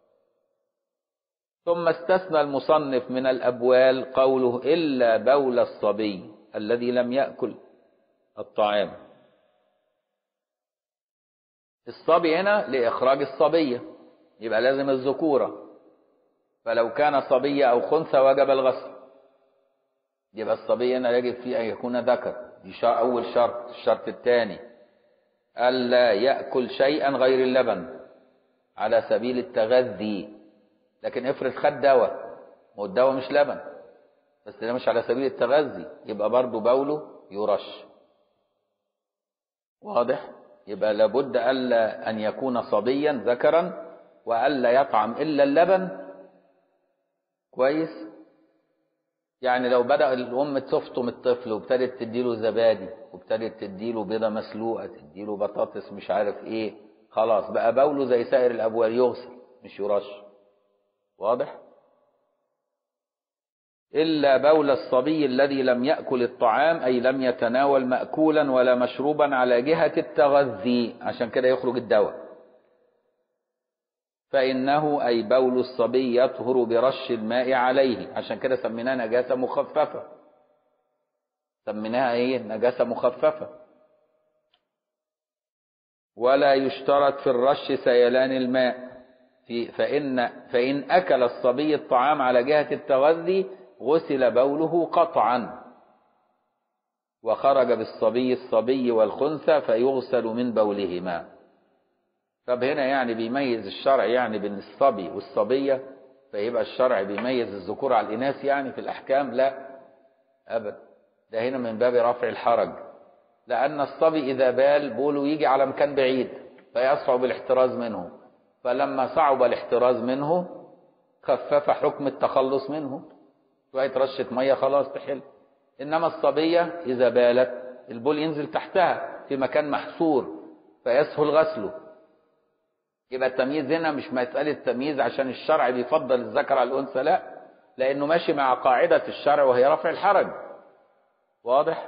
Speaker 1: ثم استثنى المصنف من الأبوال قوله إلا بول الصبي الذي لم يأكل الطعام الصبي هنا لإخراج الصبية يبقى لازم الذكورة فلو كان صبية أو خنثى وجب الغسل يبقى الصبي هنا يجب فيه أن يكون ذكر دي شا- أول شرط الشرط الثاني ألا يأكل شيئا غير اللبن على سبيل التغذي لكن افرض خد دواء ما هو الدواء مش لبن بس ده مش على سبيل التغذي يبقى برضه بوله يرش واضح يبقى لابد ألا أن يكون صبيا ذكرا وألا يطعم إلا اللبن كويس يعني لو بدأ الأم تفطم الطفل وابتدت تديله زبادي وابتدت تديله بيضة مسلوقة تديله بطاطس مش عارف ايه خلاص بقى بوله زي سائر الأبوال يغسل مش يرش واضح إلا بول الصبي الذي لم يأكل الطعام أي لم يتناول مأكولا ولا مشروبا على جهة التغذي عشان كده يخرج الدواء فإنه أي بول الصبي يطهر برش الماء عليه عشان كده سميناها نجاسة مخففة سميناها ايه نجاسة مخففة ولا يشترط في الرش سيلان الماء في فإن فإن أكل الصبي الطعام على جهة التغذي غسل بوله قطعا وخرج بالصبي الصبي والخنثى فيغسل من بولهما طب هنا يعني بيميز الشرع يعني بين الصبي والصبية فيبقى الشرع بيميز الذكور على الإناث يعني في الأحكام لا أبدا ده هنا من باب رفع الحرج لأن الصبي إذا بال بوله يجي على مكان بعيد فيصعب الاحتراز منه فلما صعب الاحتراز منه خفف حكم التخلص منه شوية رشة مية خلاص تحل إنما الصبية إذا بالت البول ينزل تحتها في مكان محصور فيسهل غسله يبقى التمييز هنا مش مسألة تمييز عشان الشرع بيفضل الذكر على الأنثى لا لأنه ماشي مع قاعدة الشرع وهي رفع الحرج واضح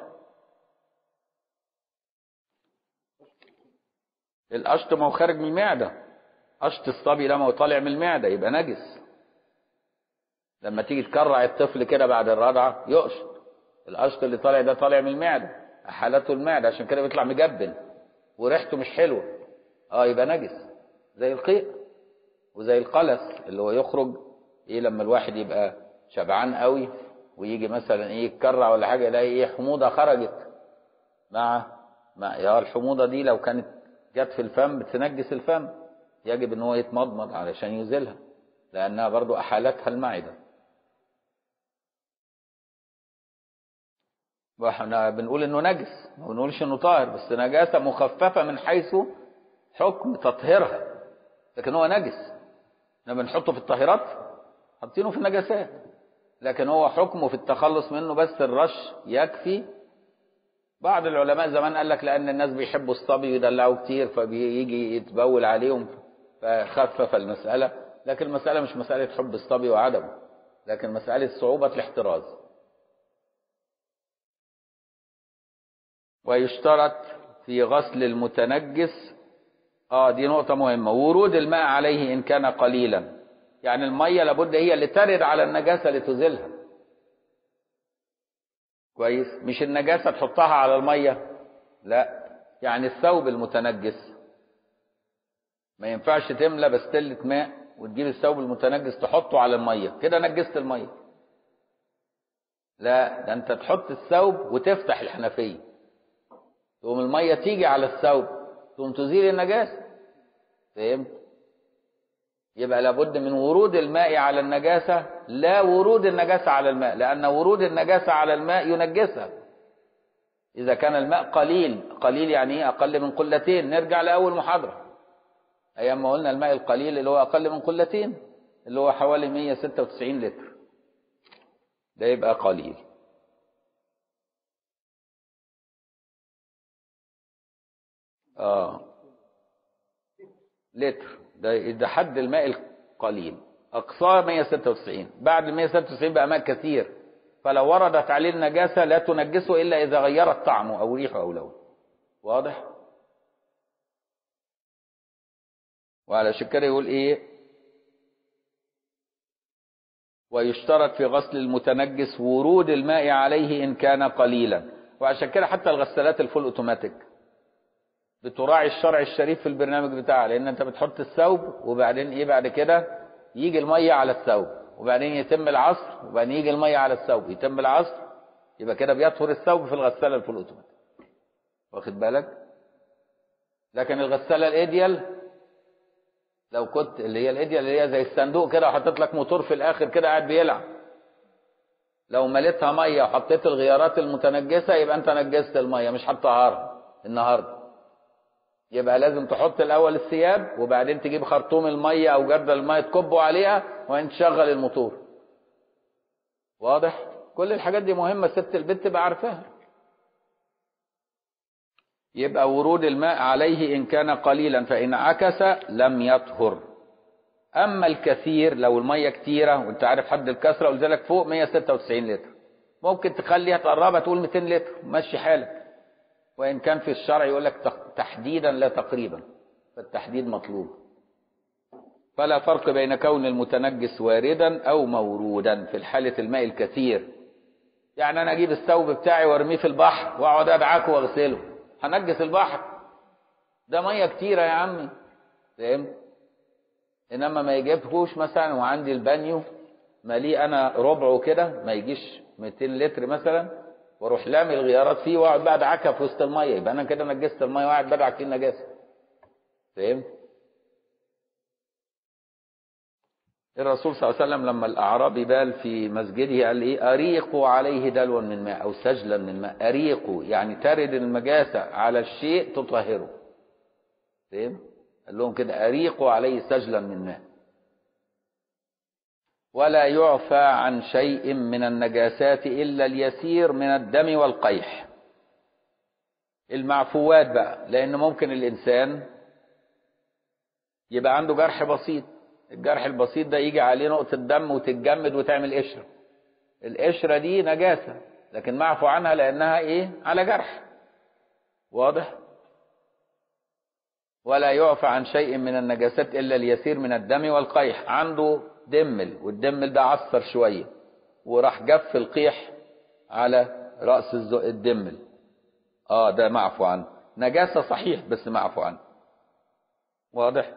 Speaker 1: القشط ما هو خارج من المعدة قشط الصبي لما هو طالع من المعدة يبقى نجس لما تيجي تكرع الطفل كده بعد الرضعة يقشط القشط اللي طالع ده طالع من المعدة حالته المعدة عشان كده بيطلع مجبن وريحته مش حلوة اه يبقى نجس زي القيء وزي القلس اللي هو يخرج ايه لما الواحد يبقى شبعان قوي ويجي مثلا ايه يتكرع ولا حاجه يلاقي ايه حموضه خرجت مع مع يا الحموضه دي لو كانت جت في الفم بتنجس الفم يجب ان هو يتمضمض علشان يزيلها لانها برضو احالتها المعده واحنا بنقول انه نجس ما بنقولش انه طاهر بس نجاسه مخففه من حيث حكم تطهيرها لكن هو نجس احنا بنحطه في الطاهرات حاطينه في النجاسات لكن هو حكمه في التخلص منه بس الرش يكفي بعض العلماء زمان قال لك لان الناس بيحبوا الصبي ويدلعوا كتير فبيجي يتبول عليهم فخفف المساله لكن المساله مش مساله حب الصبي وعدمه لكن مساله صعوبه الاحتراز ويشترط في غسل المتنجس اه دي نقطة مهمة ورود الماء عليه إن كان قليلا يعني المية لابد هي اللي ترد على النجاسة لتزيلها كويس مش النجاسة تحطها على المية لا يعني الثوب المتنجس ما ينفعش تملى بستلة ماء وتجيب الثوب المتنجس تحطه على المية كده نجست المية لا ده انت تحط الثوب وتفتح الحنفية تقوم المية تيجي على الثوب تقوم تزيل النجاسة فهمت يبقى لابد من ورود الماء على النجاسة لا ورود النجاسة على الماء لأن ورود النجاسة على الماء ينجسها إذا كان الماء قليل قليل يعني إيه أقل من قلتين نرجع لأول محاضرة أيام ما قلنا الماء القليل اللي هو أقل من قلتين اللي هو حوالي 196 لتر ده يبقى قليل اه لتر ده ده حد الماء القليل اقصاه 196 بعد 196 بقى ماء كثير فلو وردت عليه النجاسه لا تنجسه الا اذا غيرت طعمه او ريحه او لونه واضح وعلى كده يقول ايه ويشترط في غسل المتنجس ورود الماء عليه ان كان قليلا وعشان كده حتى الغسالات الفول اوتوماتيك بتراعي الشرع الشريف في البرنامج بتاعها لان انت بتحط الثوب وبعدين ايه بعد كده يجي الميه على الثوب وبعدين يتم العصر وبعدين يجي الميه على الثوب يتم العصر يبقى كده بيطهر الثوب في الغساله الفول اوتوماتيك واخد بالك لكن الغساله الايديال لو كنت اللي هي الايديال اللي هي زي الصندوق كده وحطيت لك موتور في الاخر كده قاعد بيلعب لو مليتها ميه وحطيت الغيارات المتنجسه يبقى انت نجست الميه مش هتطهرها النهارده يبقى لازم تحط الاول الثياب وبعدين تجيب خرطوم الميه او جردل الميه تكبه عليها وبعدين تشغل الموتور واضح كل الحاجات دي مهمه ست البيت تبقى عارفاها يبقى ورود الماء عليه ان كان قليلا فان عكس لم يطهر اما الكثير لو الميه كتيره وانت عارف حد الكثره ولذلك فوق 196 لتر ممكن تخليها تقربها تقول 200 لتر مشي حالك وإن كان في الشرع يقول لك تحديدا لا تقريبا فالتحديد مطلوب فلا فرق بين كون المتنجس واردا أو مورودا في الحالة الماء الكثير يعني أنا أجيب الثوب بتاعي وارميه في البحر وأقعد أدعكه وأغسله هنجس البحر ده مية كتيرة يا عمي فهمت إنما ما يجيبهوش مثلا وعندي البانيو ماليه أنا ربعه كده ما يجيش 200 لتر مثلا واروح لامي الغيارات فيه واقعد بقى ادعكها في وسط الميه يبقى انا كده نجست الميه وقاعد بدعك فيه النجاسه فهمت الرسول صلى الله عليه وسلم لما الاعرابي بال في مسجده قال ايه اريقوا عليه دلوا من ماء او سجلا من ماء اريقوا يعني ترد النجاسه على الشيء تطهره فهم قال لهم كده اريقوا عليه سجلا من ماء ولا يعفى عن شيء من النجاسات إلا اليسير من الدم والقيح المعفوات بقى لأن ممكن الإنسان يبقى عنده جرح بسيط الجرح البسيط ده يجي عليه نقطة دم وتتجمد وتعمل قشرة القشرة دي نجاسة لكن معفو عنها لأنها إيه على جرح واضح ولا يعفى عن شيء من النجاسات إلا اليسير من الدم والقيح عنده دمل والدمل ده عصر شوية وراح جف القيح على رأس الدمل اه ده معفو عنه نجاسة صحيح بس معفو عنه واضح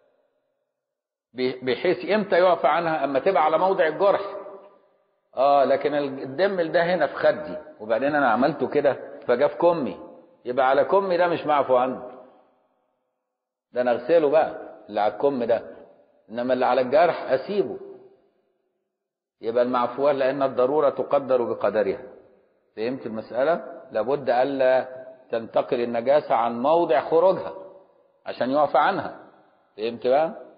Speaker 1: بحيث امتى يعفى عنها اما تبقى على موضع الجرح اه لكن الدمل ده هنا في خدي وبعدين انا عملته كده فجا في كمي يبقى على كمي ده مش معفو عنه ده انا اغسله بقى اللي على الكم ده انما اللي على الجرح اسيبه يبقى المعفوات لان الضروره تقدر بقدرها فهمت المساله لابد الا تنتقل النجاسه عن موضع خروجها عشان يعفى عنها فهمت بقى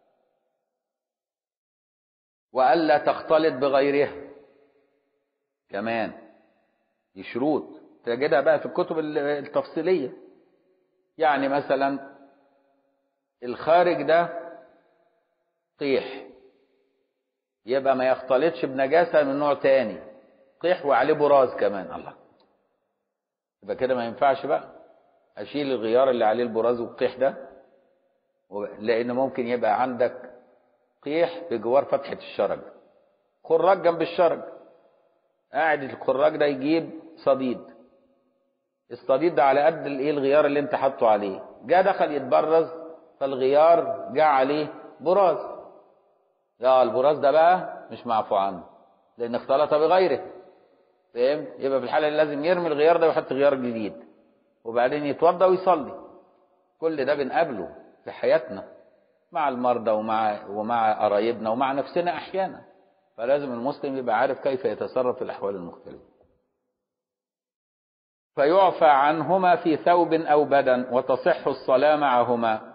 Speaker 1: والا تختلط بغيرها كمان دي شروط تجدها بقى في الكتب التفصيليه يعني مثلا الخارج ده قيح يبقى ما يختلطش بنجاسة من نوع تاني قيح وعليه براز كمان الله يبقى كده ما ينفعش بقى اشيل الغيار اللي عليه البراز والقيح ده لان ممكن يبقى عندك قيح بجوار فتحة الشرج خراج جنب الشرج قاعد الخراج ده يجيب صديد الصديد ده على قد الايه الغيار اللي انت حاطه عليه جه دخل يتبرز فالغيار جه عليه براز لا البراز ده بقى مش معفو عنه لان اختلط بغيره فهمت يبقى في الحاله لازم يرمي الغيار ده ويحط غيار جديد وبعدين يتوضا ويصلي كل ده بنقابله في حياتنا مع المرضى ومع ومع قرايبنا ومع نفسنا احيانا فلازم المسلم يبقى عارف كيف يتصرف في الاحوال المختلفه فيعفى عنهما في ثوب او بدن وتصح الصلاه معهما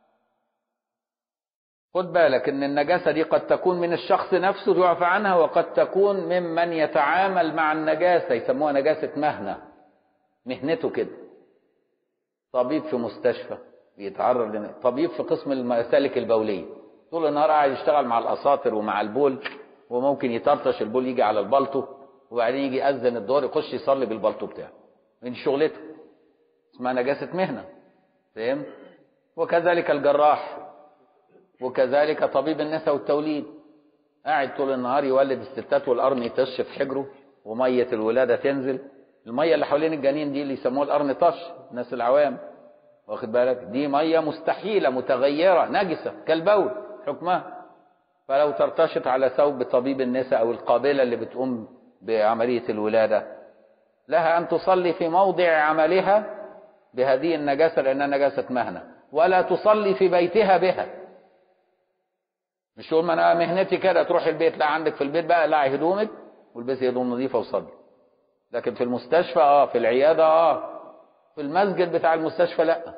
Speaker 1: خد بالك ان النجاسة دي قد تكون من الشخص نفسه يعفى عنها وقد تكون ممن يتعامل مع النجاسة يسموها نجاسة مهنة مهنته كده طبيب في مستشفى بيتعرض لن... طبيب في قسم المسالك البوليه طول النهار قاعد يشتغل مع الاساطر ومع البول وممكن يطرطش البول يجي على البلطو وبعدين يجي يأذن الدور يخش يصلي بالبلطو بتاعه من شغلته اسمها نجاسة مهنة فاهم وكذلك الجراح وكذلك طبيب النساء والتوليد قاعد طول النهار يولد الستات والقرن يطش في حجره ومية الولادة تنزل المية اللي حوالين الجنين دي اللي يسموها القرن طش الناس العوام واخد بالك دي مية مستحيلة متغيرة نجسة كالبول حكمها فلو ترتشط على ثوب طبيب النساء أو القابلة اللي بتقوم بعملية الولادة لها أن تصلي في موضع عملها بهذه النجاسة لأنها نجاسة مهنة ولا تصلي في بيتها بها مش تقول ما أنا مهنتي كده تروح البيت لا عندك في البيت بقى لا هدومك والبسي هدوم نظيفة وصلي لكن في المستشفى اه في العيادة اه في المسجد بتاع المستشفى لا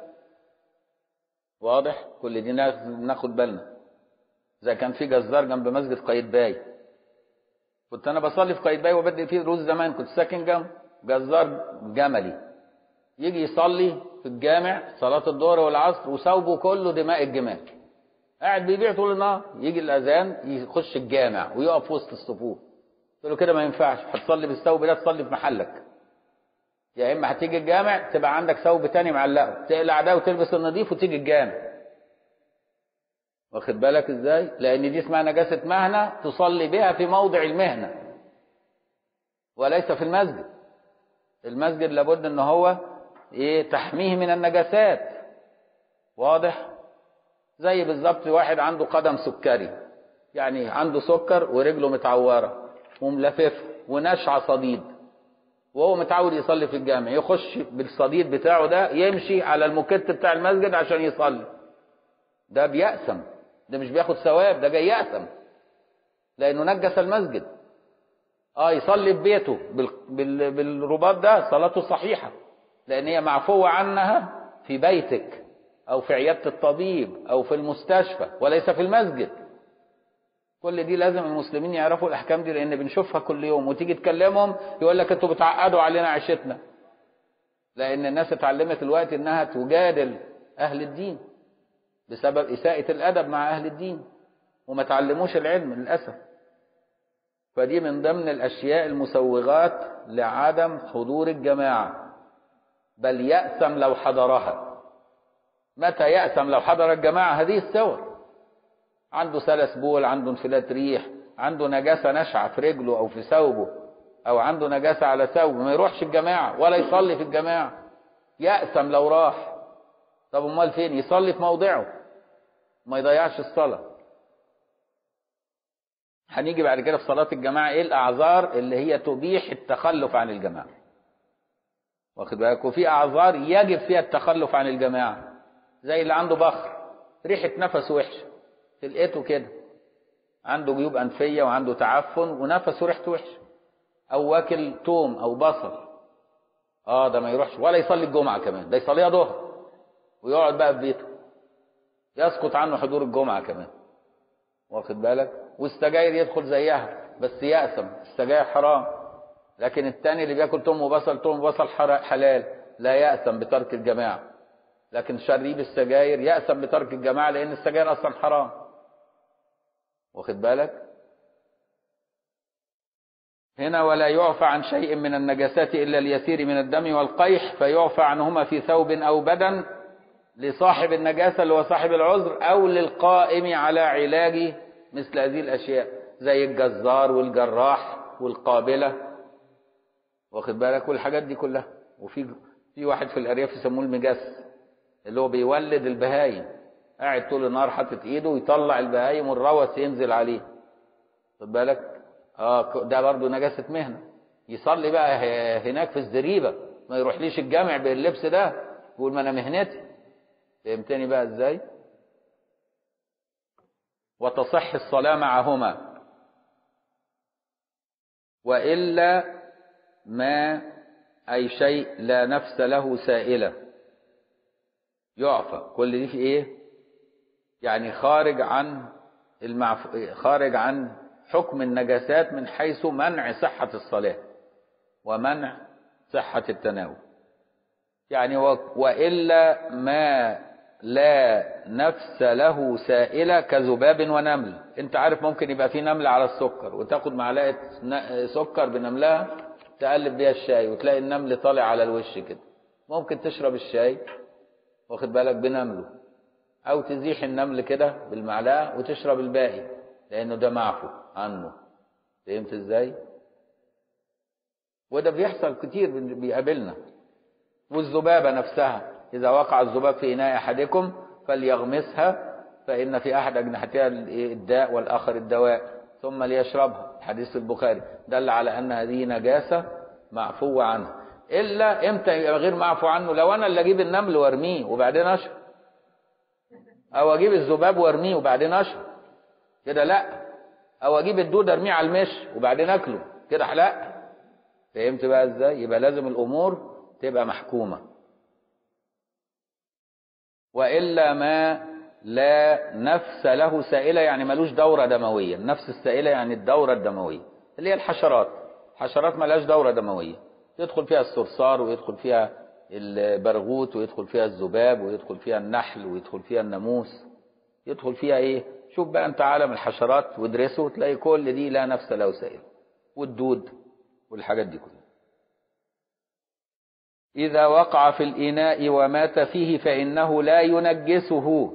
Speaker 1: واضح كل دي ناخد بالنا زي كان في جزار جنب مسجد قايتباي كنت انا بصلي في قايتباي وبدي فيه دروس زمان كنت ساكن جنب جزار جملي يجي يصلي في الجامع صلاة الظهر والعصر وثوبه كله دماء الجمال قاعد بيبيع طول النهار يجي الاذان يخش الجامع ويقف في وسط الصفوف قلت له كده ما ينفعش هتصلي بالثوب ده تصلي في محلك يا اما هتيجي الجامع تبقى عندك ثوب تاني معلقه تقلع ده وتلبس النظيف وتيجي الجامع واخد بالك ازاي لان دي اسمها نجاسه مهنه تصلي بها في موضع المهنه وليس في المسجد المسجد لابد ان هو ايه تحميه من النجاسات واضح زي بالظبط واحد عنده قدم سكري يعني عنده سكر ورجله متعوره وملففه ونشعه صديد وهو متعود يصلي في الجامع يخش بالصديد بتاعه ده يمشي على المكت بتاع المسجد عشان يصلي ده بيأسم ده مش بياخد ثواب ده جاي يأسم لأنه نجس المسجد اه يصلي في بيته بال... بال... بالرباط ده صلاته صحيحة لأن هي معفوة عنها في بيتك أو في عيادة الطبيب أو في المستشفى وليس في المسجد كل دي لازم المسلمين يعرفوا الأحكام دي لأن بنشوفها كل يوم وتيجي تكلمهم يقول لك أنتوا بتعقدوا علينا عيشتنا لأن الناس اتعلمت الوقت إنها تجادل أهل الدين بسبب إساءة الأدب مع أهل الدين وما تعلموش العلم للأسف فدي من ضمن الأشياء المسوغات لعدم حضور الجماعة بل يأسم لو حضرها متى يأسم لو حضر الجماعة هذه الصور عنده سلس بول عنده انفلات ريح عنده نجاسة نشعة في رجله أو في ثوبه أو عنده نجاسة على ثوبه ما يروحش الجماعة ولا يصلي في الجماعة يأسم لو راح طب امال فين يصلي في موضعه ما يضيعش الصلاة هنيجي بعد كده في صلاة الجماعة ايه الأعذار اللي هي تبيح التخلف عن الجماعة واخد بالك وفي أعذار يجب فيها التخلف عن الجماعة زي اللي عنده بخر ريحة نفسه وحشة تلقيته كده عنده جيوب أنفية وعنده تعفن ونفسه ريحته وحشة أو واكل توم أو بصل اه ده ما يروحش ولا يصلي الجمعة كمان ده يصليها ظهر ويقعد بقى في بيته يسقط عنه حضور الجمعة كمان واخد بالك والسجاير يدخل زيها بس يأسم السجاير حرام لكن التاني اللي بياكل توم وبصل توم وبصل حلال لا يأسم بترك الجماعة لكن شريب السجاير يأسم بترك الجماعة لأن السجاير أصلا حرام واخد بالك هنا ولا يعفى عن شيء من النجاسات إلا اليسير من الدم والقيح فيعفى عنهما في ثوب أو بدن لصاحب النجاسة اللي هو صاحب العذر أو للقائم على علاج مثل هذه الأشياء زي الجزار والجراح والقابلة واخد بالك والحاجات دي كلها وفي في واحد في الأرياف يسموه المجس اللي هو بيولد البهايم قاعد طول النهار حاطط ايده ويطلع البهايم والروث ينزل عليه خد بالك اه ده برضه نجاسة مهنة يصلي بقى هناك في الزريبة ما يروحليش الجامع باللبس ده يقول ما انا مهنتي فهمتني بقى ازاي وتصح الصلاة معهما وإلا ما أي شيء لا نفس له سائلة يعفى كل دي في إيه يعني خارج عن المعف... خارج عن حكم النجاسات من حيث منع صحة الصلاة ومنع صحة التناول يعني وإلا ما لا نفس له سائلة كذباب ونمل انت عارف ممكن يبقى في نملة على السكر وتاخد معلقة سكر بنملها تقلب بيها الشاي وتلاقي النمل طالع على الوش كده ممكن تشرب الشاي واخد بالك بنمله او تزيح النمل كده بالمعلقة وتشرب الباقي لانه ده معفو عنه فهمت ازاي وده بيحصل كتير بيقابلنا والذبابة نفسها إذا وقع الذباب في إناء أحدكم فليغمسها فإن في أحد أجنحتها الداء والآخر الدواء ثم ليشربها حديث البخاري دل على أن هذه نجاسة معفو عنها إلا إمتى يبقى غير معفو عنه لو أنا اللي أجيب النمل وارميه وبعدين أشرب أو أجيب الذباب وارميه وبعدين أشرب كده لا أو أجيب الدود أرميه على المش وبعدين أكله كده لا فهمت بقى إزاي يبقى لازم الأمور تبقى محكومة وإلا ما لا نفس له سائلة يعني ملوش دورة دموية النفس السائلة يعني الدورة الدموية اللي هي الحشرات حشرات ملهاش دورة دموية يدخل فيها الصرصار ويدخل فيها البرغوث ويدخل فيها الذباب ويدخل فيها النحل ويدخل فيها الناموس يدخل فيها ايه شوف بقى انت عالم الحشرات وادرسه تلاقي كل دي لا نفس له سائلة والدود والحاجات دي كلها إذا وقع في الإناء ومات فيه فإنه لا ينجسه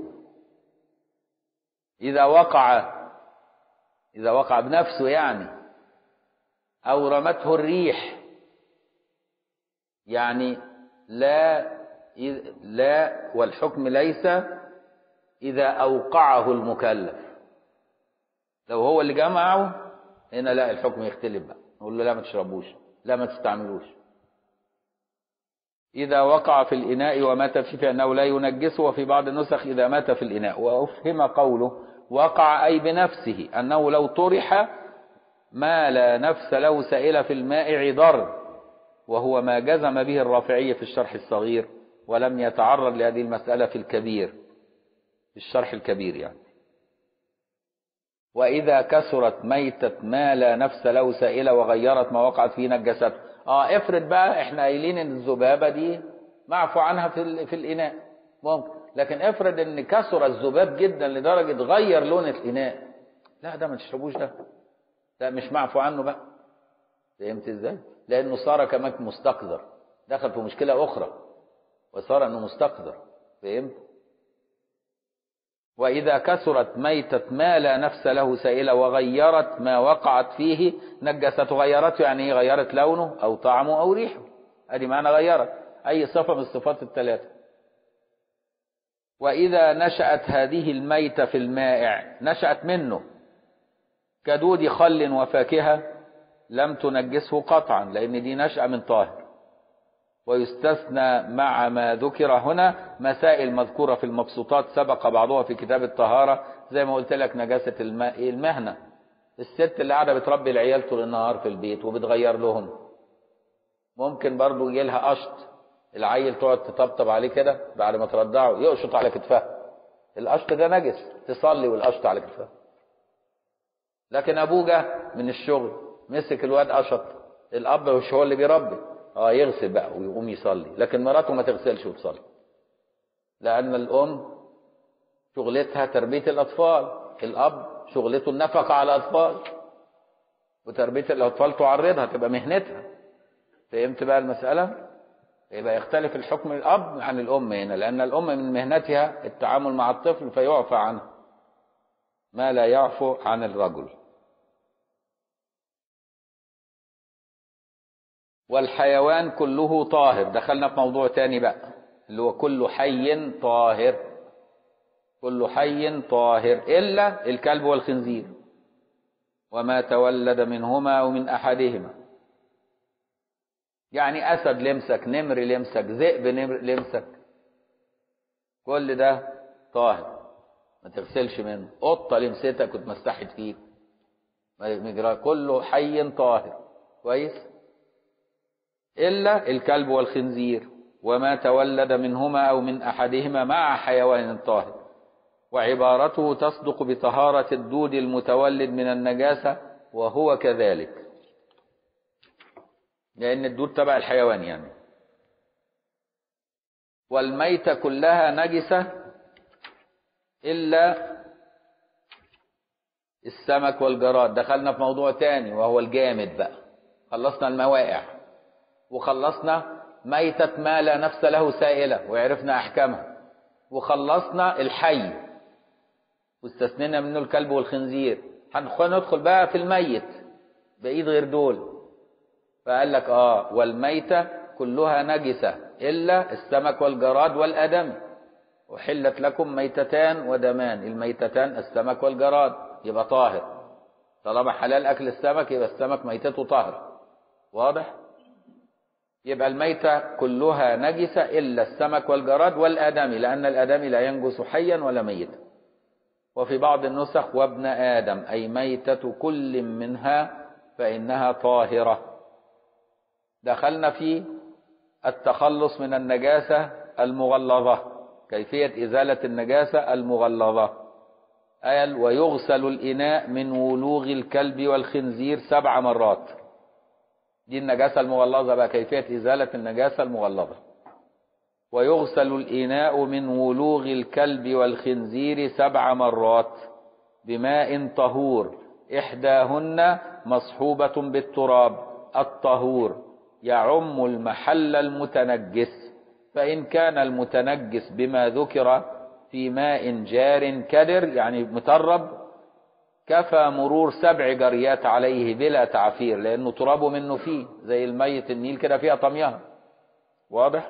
Speaker 1: إذا وقع إذا وقع بنفسه يعني أو رمته الريح يعني لا لا والحكم ليس إذا أوقعه المكلف لو هو اللي جمعه هنا لا الحكم يختلف بقى نقول له لا ما تشربوش لا ما تستعملوش إذا وقع في الإناء ومات فيه فإنه لا ينجسه وفي بعض النسخ إذا مات في الإناء وأفهم قوله وقع أي بنفسه أنه لو طرح ما لا نفس له سائل في الماء عضر وهو ما جزم به الرافعي في الشرح الصغير ولم يتعرض لهذه المسألة في الكبير في الشرح الكبير يعني وإذا كسرت ميتة ما لا نفس له سائلة وغيرت ما وقعت فيه نجسته اه افرض بقى احنا قايلين ان الذبابة دي معفو عنها في, في الإناء ممكن لكن افرض ان كسر الذباب جدا لدرجة غير لون الإناء لا ده ما تشربوش ده ده مش معفو عنه بقى فهمت ازاي لانه صار كمان مستقذر دخل في مشكلة اخرى وصار انه مستقذر فهمت وإذا كثرت ميتة ما لا نفس له سائلة وغيرت ما وقعت فيه نجسته غيرته يعني ايه غيرت لونه أو طعمه أو ريحه ادي معنى غيرت أي صفة من الصفات الثلاثة وإذا نشأت هذه الميتة في المائع نشأت منه كدود خل وفاكهة لم تنجسه قطعا لأن دي نشأة من طاهر ويستثنى مع ما ذكر هنا مسائل مذكورة في المبسوطات سبق بعضها في كتاب الطهارة زي ما قلت لك نجاسة الماء المهنة الست اللي قاعدة بتربي العيال طول النهار في البيت وبتغير لهم ممكن برضو يجي لها قشط العيل تقعد تطبطب عليه كده بعد ما ترضعه يقشط على كتفها القشط ده نجس تصلي والقشط على كتفها لكن ابوه جه من الشغل مسك الواد قشط الاب مش هو اللي بيربي اه يغسل بقى ويقوم يصلي لكن مراته ما تغسلش وتصلي لان الام شغلتها تربيه الاطفال الاب شغلته النفقه على الاطفال وتربيه الاطفال تعرضها تبقى مهنتها فهمت بقى المساله يبقى يختلف الحكم الاب عن الام هنا لان الام من مهنتها التعامل مع الطفل فيعفى عنه ما لا يعفو عن الرجل والحيوان كله طاهر دخلنا في موضوع تاني بقى اللي هو كل حي طاهر كل حي طاهر إلا الكلب والخنزير وما تولد منهما ومن أحدهما يعني أسد لمسك نمر لمسك ذئب نمر لمسك كل ده طاهر ما تغسلش منه قطة لمستك وتمسحت فيك كله حي طاهر كويس إلا الكلب والخنزير وما تولد منهما أو من أحدهما مع حيوان طاهر وعبارته تصدق بطهارة الدود المتولد من النجاسة وهو كذلك لأن الدود تبع الحيوان يعني والميتة كلها نجسة إلا السمك والجراد دخلنا في موضوع تاني وهو الجامد بقى خلصنا الموائع وخلصنا ميتة ما لا نفس له سائلة وعرفنا أحكامها وخلصنا الحي واستثنينا منه الكلب والخنزير هندخل بقى في الميت بعيد غير دول فقال لك اه والميتة كلها نجسة إلا السمك والجراد والأدم وحلت لكم ميتتان ودمان الميتتان السمك والجراد يبقى طاهر طالما حلال أكل السمك يبقى السمك ميتته طاهر واضح يبقى الميتة كلها نجسة إلا السمك والجراد والآدمي لأن الآدمي لا ينجس حيا ولا ميتا وفي بعض النسخ وابن آدم أي ميتة كل منها فإنها طاهرة دخلنا في التخلص من النجاسة المغلظة كيفية إزالة النجاسة المغلظة قال ويغسل الإناء من ولوغ الكلب والخنزير سبع مرات دي النجاسة المغلظة بقى كيفية إزالة النجاسة المغلظة ويغسل الإناء من ولوغ الكلب والخنزير سبع مرات بماء طهور إحداهن مصحوبة بالتراب الطهور يعم المحل المتنجس فإن كان المتنجس بما ذكر في ماء جار كدر يعني مترب كفى مرور سبع جريات عليه بلا تعفير لأنه ترابه منه فيه زي الميت النيل كده فيها طميها واضح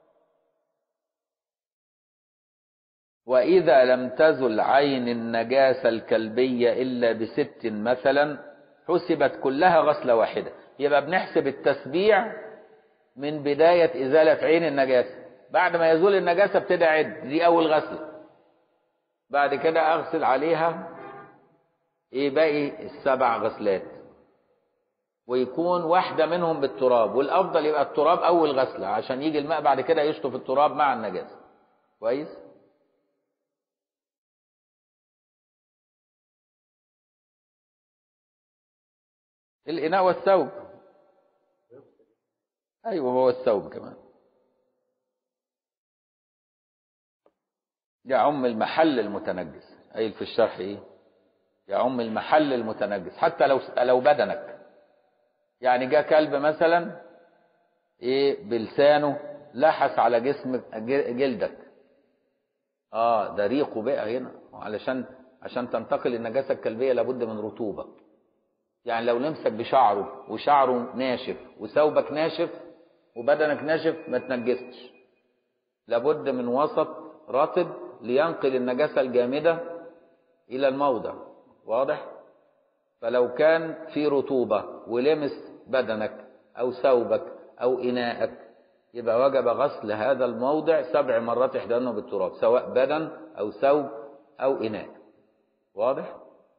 Speaker 1: وإذا لم تزل عين النجاسة الكلبية إلا بست مثلا حسبت كلها غسلة واحدة يبقى بنحسب التسبيع من بداية إزالة عين النجاسة بعد ما يزول النجاسة ابتدى عد دي أول غسلة بعد كده أغسل عليها إيه باقي السبع غسلات ويكون واحدة منهم بالتراب والأفضل يبقى التراب أول غسلة عشان يجي الماء بعد كده يشطف التراب مع النجاسة كويس الإناء والثوب أيوه هو الثوب كمان يعم المحل المتنجس أي في الشرح إيه يعم المحل المتنجس حتى لو لو بدنك يعني جاء كلب مثلا إيه بلسانه لحس على جسم جلدك اه ده ريقه بقى هنا علشان عشان تنتقل النجاسة الكلبية لابد من رطوبة يعني لو نمسك بشعره وشعره ناشف وثوبك ناشف وبدنك ناشف ما تنجستش لابد من وسط رطب لينقل النجاسة الجامدة إلى الموضع واضح فلو كان في رطوبة ولمس بدنك أو ثوبك أو إناءك يبقى وجب غسل هذا الموضع سبع مرات إحداهن بالتراب سواء بدن أو ثوب أو إناء واضح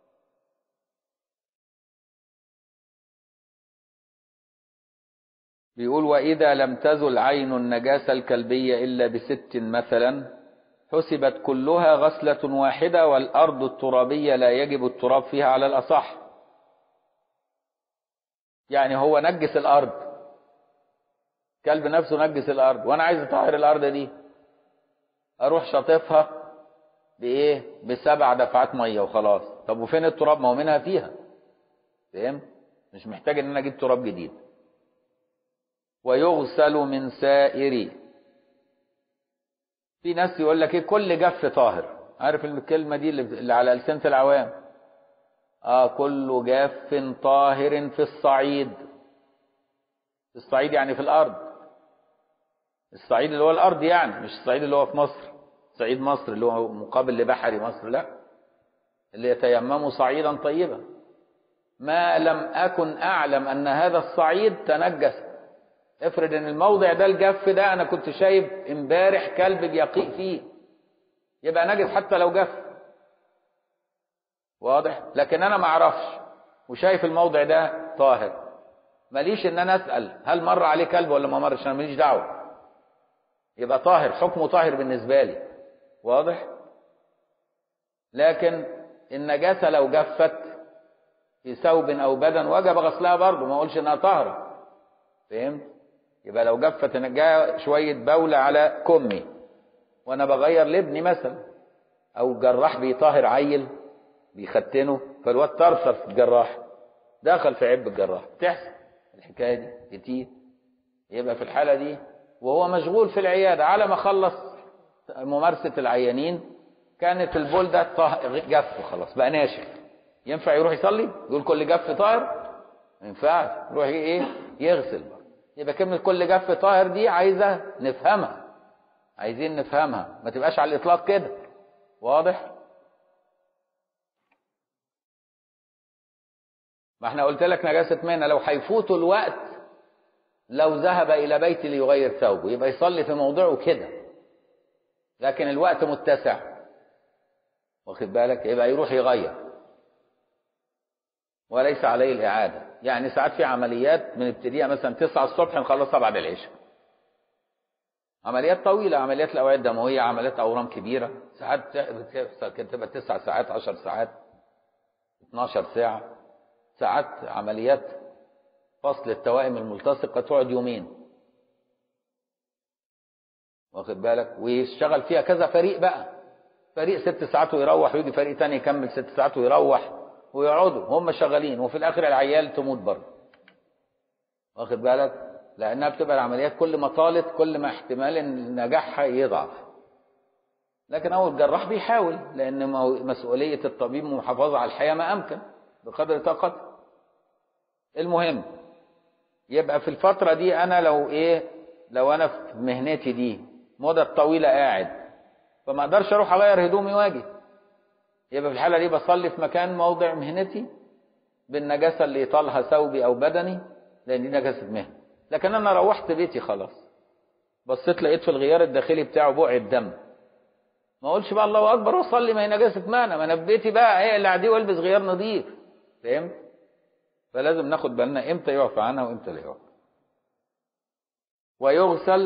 Speaker 1: بيقول وإذا لم تزل عين النجاسة الكلبية إلا بست مثلا حسبت كلها غسلة واحدة والأرض الترابية لا يجب التراب فيها على الأصح يعني هو نجس الأرض كلب نفسه نجس الأرض وأنا عايز أطهر الأرض دي أروح شاطفها بإيه بسبع دفعات مية وخلاص طب وفين التراب ما هو منها فيها فاهم مش محتاج ان انا اجيب تراب جديد ويغسل من سائر في ناس يقول لك ايه كل جف طاهر عارف الكلمة دي اللي على ألسنة العوام اه كل جاف طاهر في الصعيد في الصعيد يعني في الأرض الصعيد اللي هو الأرض يعني مش الصعيد اللي هو في مصر صعيد مصر اللي هو مقابل لبحر مصر لا اللي يتيمموا صعيدا طيبا ما لم أكن أعلم أن هذا الصعيد تنجس افرض ان الموضع ده الجف ده انا كنت شايف امبارح كلب بيقيء فيه يبقى نجس حتى لو جف واضح لكن انا ما اعرفش وشايف الموضع ده طاهر ماليش ان انا اسال هل مر عليه كلب ولا ما مرش انا ماليش دعوه يبقى طاهر حكمه طاهر بالنسبه لي واضح لكن النجاسه لو جفت في ثوب او بدن وجب غسلها برضه ما اقولش انها طاهره فهمت يبقى لو جفت انا جاء شويه بوله على كمي وانا بغير لابني مثلا او جراح بيطهر عيل بيختنه فالواد طرطر في الجراح دخل في عب الجراح بتحصل الحكايه دي كتير يبقى في الحاله دي وهو مشغول في العياده على ما خلص ممارسه العيانين كانت البول ده طه... جف خلاص بقى ناشف ينفع يروح يصلي يقول كل جف طاهر ما ينفعش يروح ايه يغسل بقى يبقى كلمه كل جف طاهر دي عايزه نفهمها عايزين نفهمها ما تبقاش على الاطلاق كده واضح ما احنا قلت لك نجاسه منى لو هيفوتوا الوقت لو ذهب الى بيت ليغير ثوبه يبقى يصلي في موضعه كده لكن الوقت متسع واخد بالك يبقى يروح يغير وليس عليه الإعادة يعني ساعات في عمليات بنبتديها مثلا 9 الصبح نخلصها بعد العشاء عمليات طويلة عمليات الأوعية الدموية عمليات أورام كبيرة ساعات تبقى 9 ساعات 10 ساعات 12 ساعة ساعات عمليات فصل التوائم الملتصقة تقعد يومين واخد بالك ويشتغل فيها كذا فريق بقى فريق ست ساعات ويروح ويجي فريق تاني يكمل ست ساعات ويروح ويقعدوا هم شغالين وفي الاخر العيال تموت برضه واخد بالك لانها بتبقى العمليات كل ما طالت كل ما احتمال نجاحها يضعف لكن هو الجراح بيحاول لان مسؤوليه الطبيب محافظه على الحياه ما امكن بقدر طاقته المهم يبقى في الفتره دي انا لو ايه لو انا في مهنتي دي مدة طويلة قاعد فما اقدرش اروح اغير هدومي واجي يبقى في الحالة دي بصلي في مكان موضع مهنتي بالنجاسة اللي يطالها ثوبي او بدني لان دي نجاسة مهنة لكن انا روحت بيتي خلاص بصيت لقيت في الغيار الداخلي بتاعه بقع الدم ما اقولش بقى الله اكبر واصلي ما هي نجاسة مهنة ما انا في بيتي بقى ايه اللي عادي والبس غيار نظيف فهمت فلازم ناخد بالنا امتى يعفى عنها وامتى لا يعفى ويغسل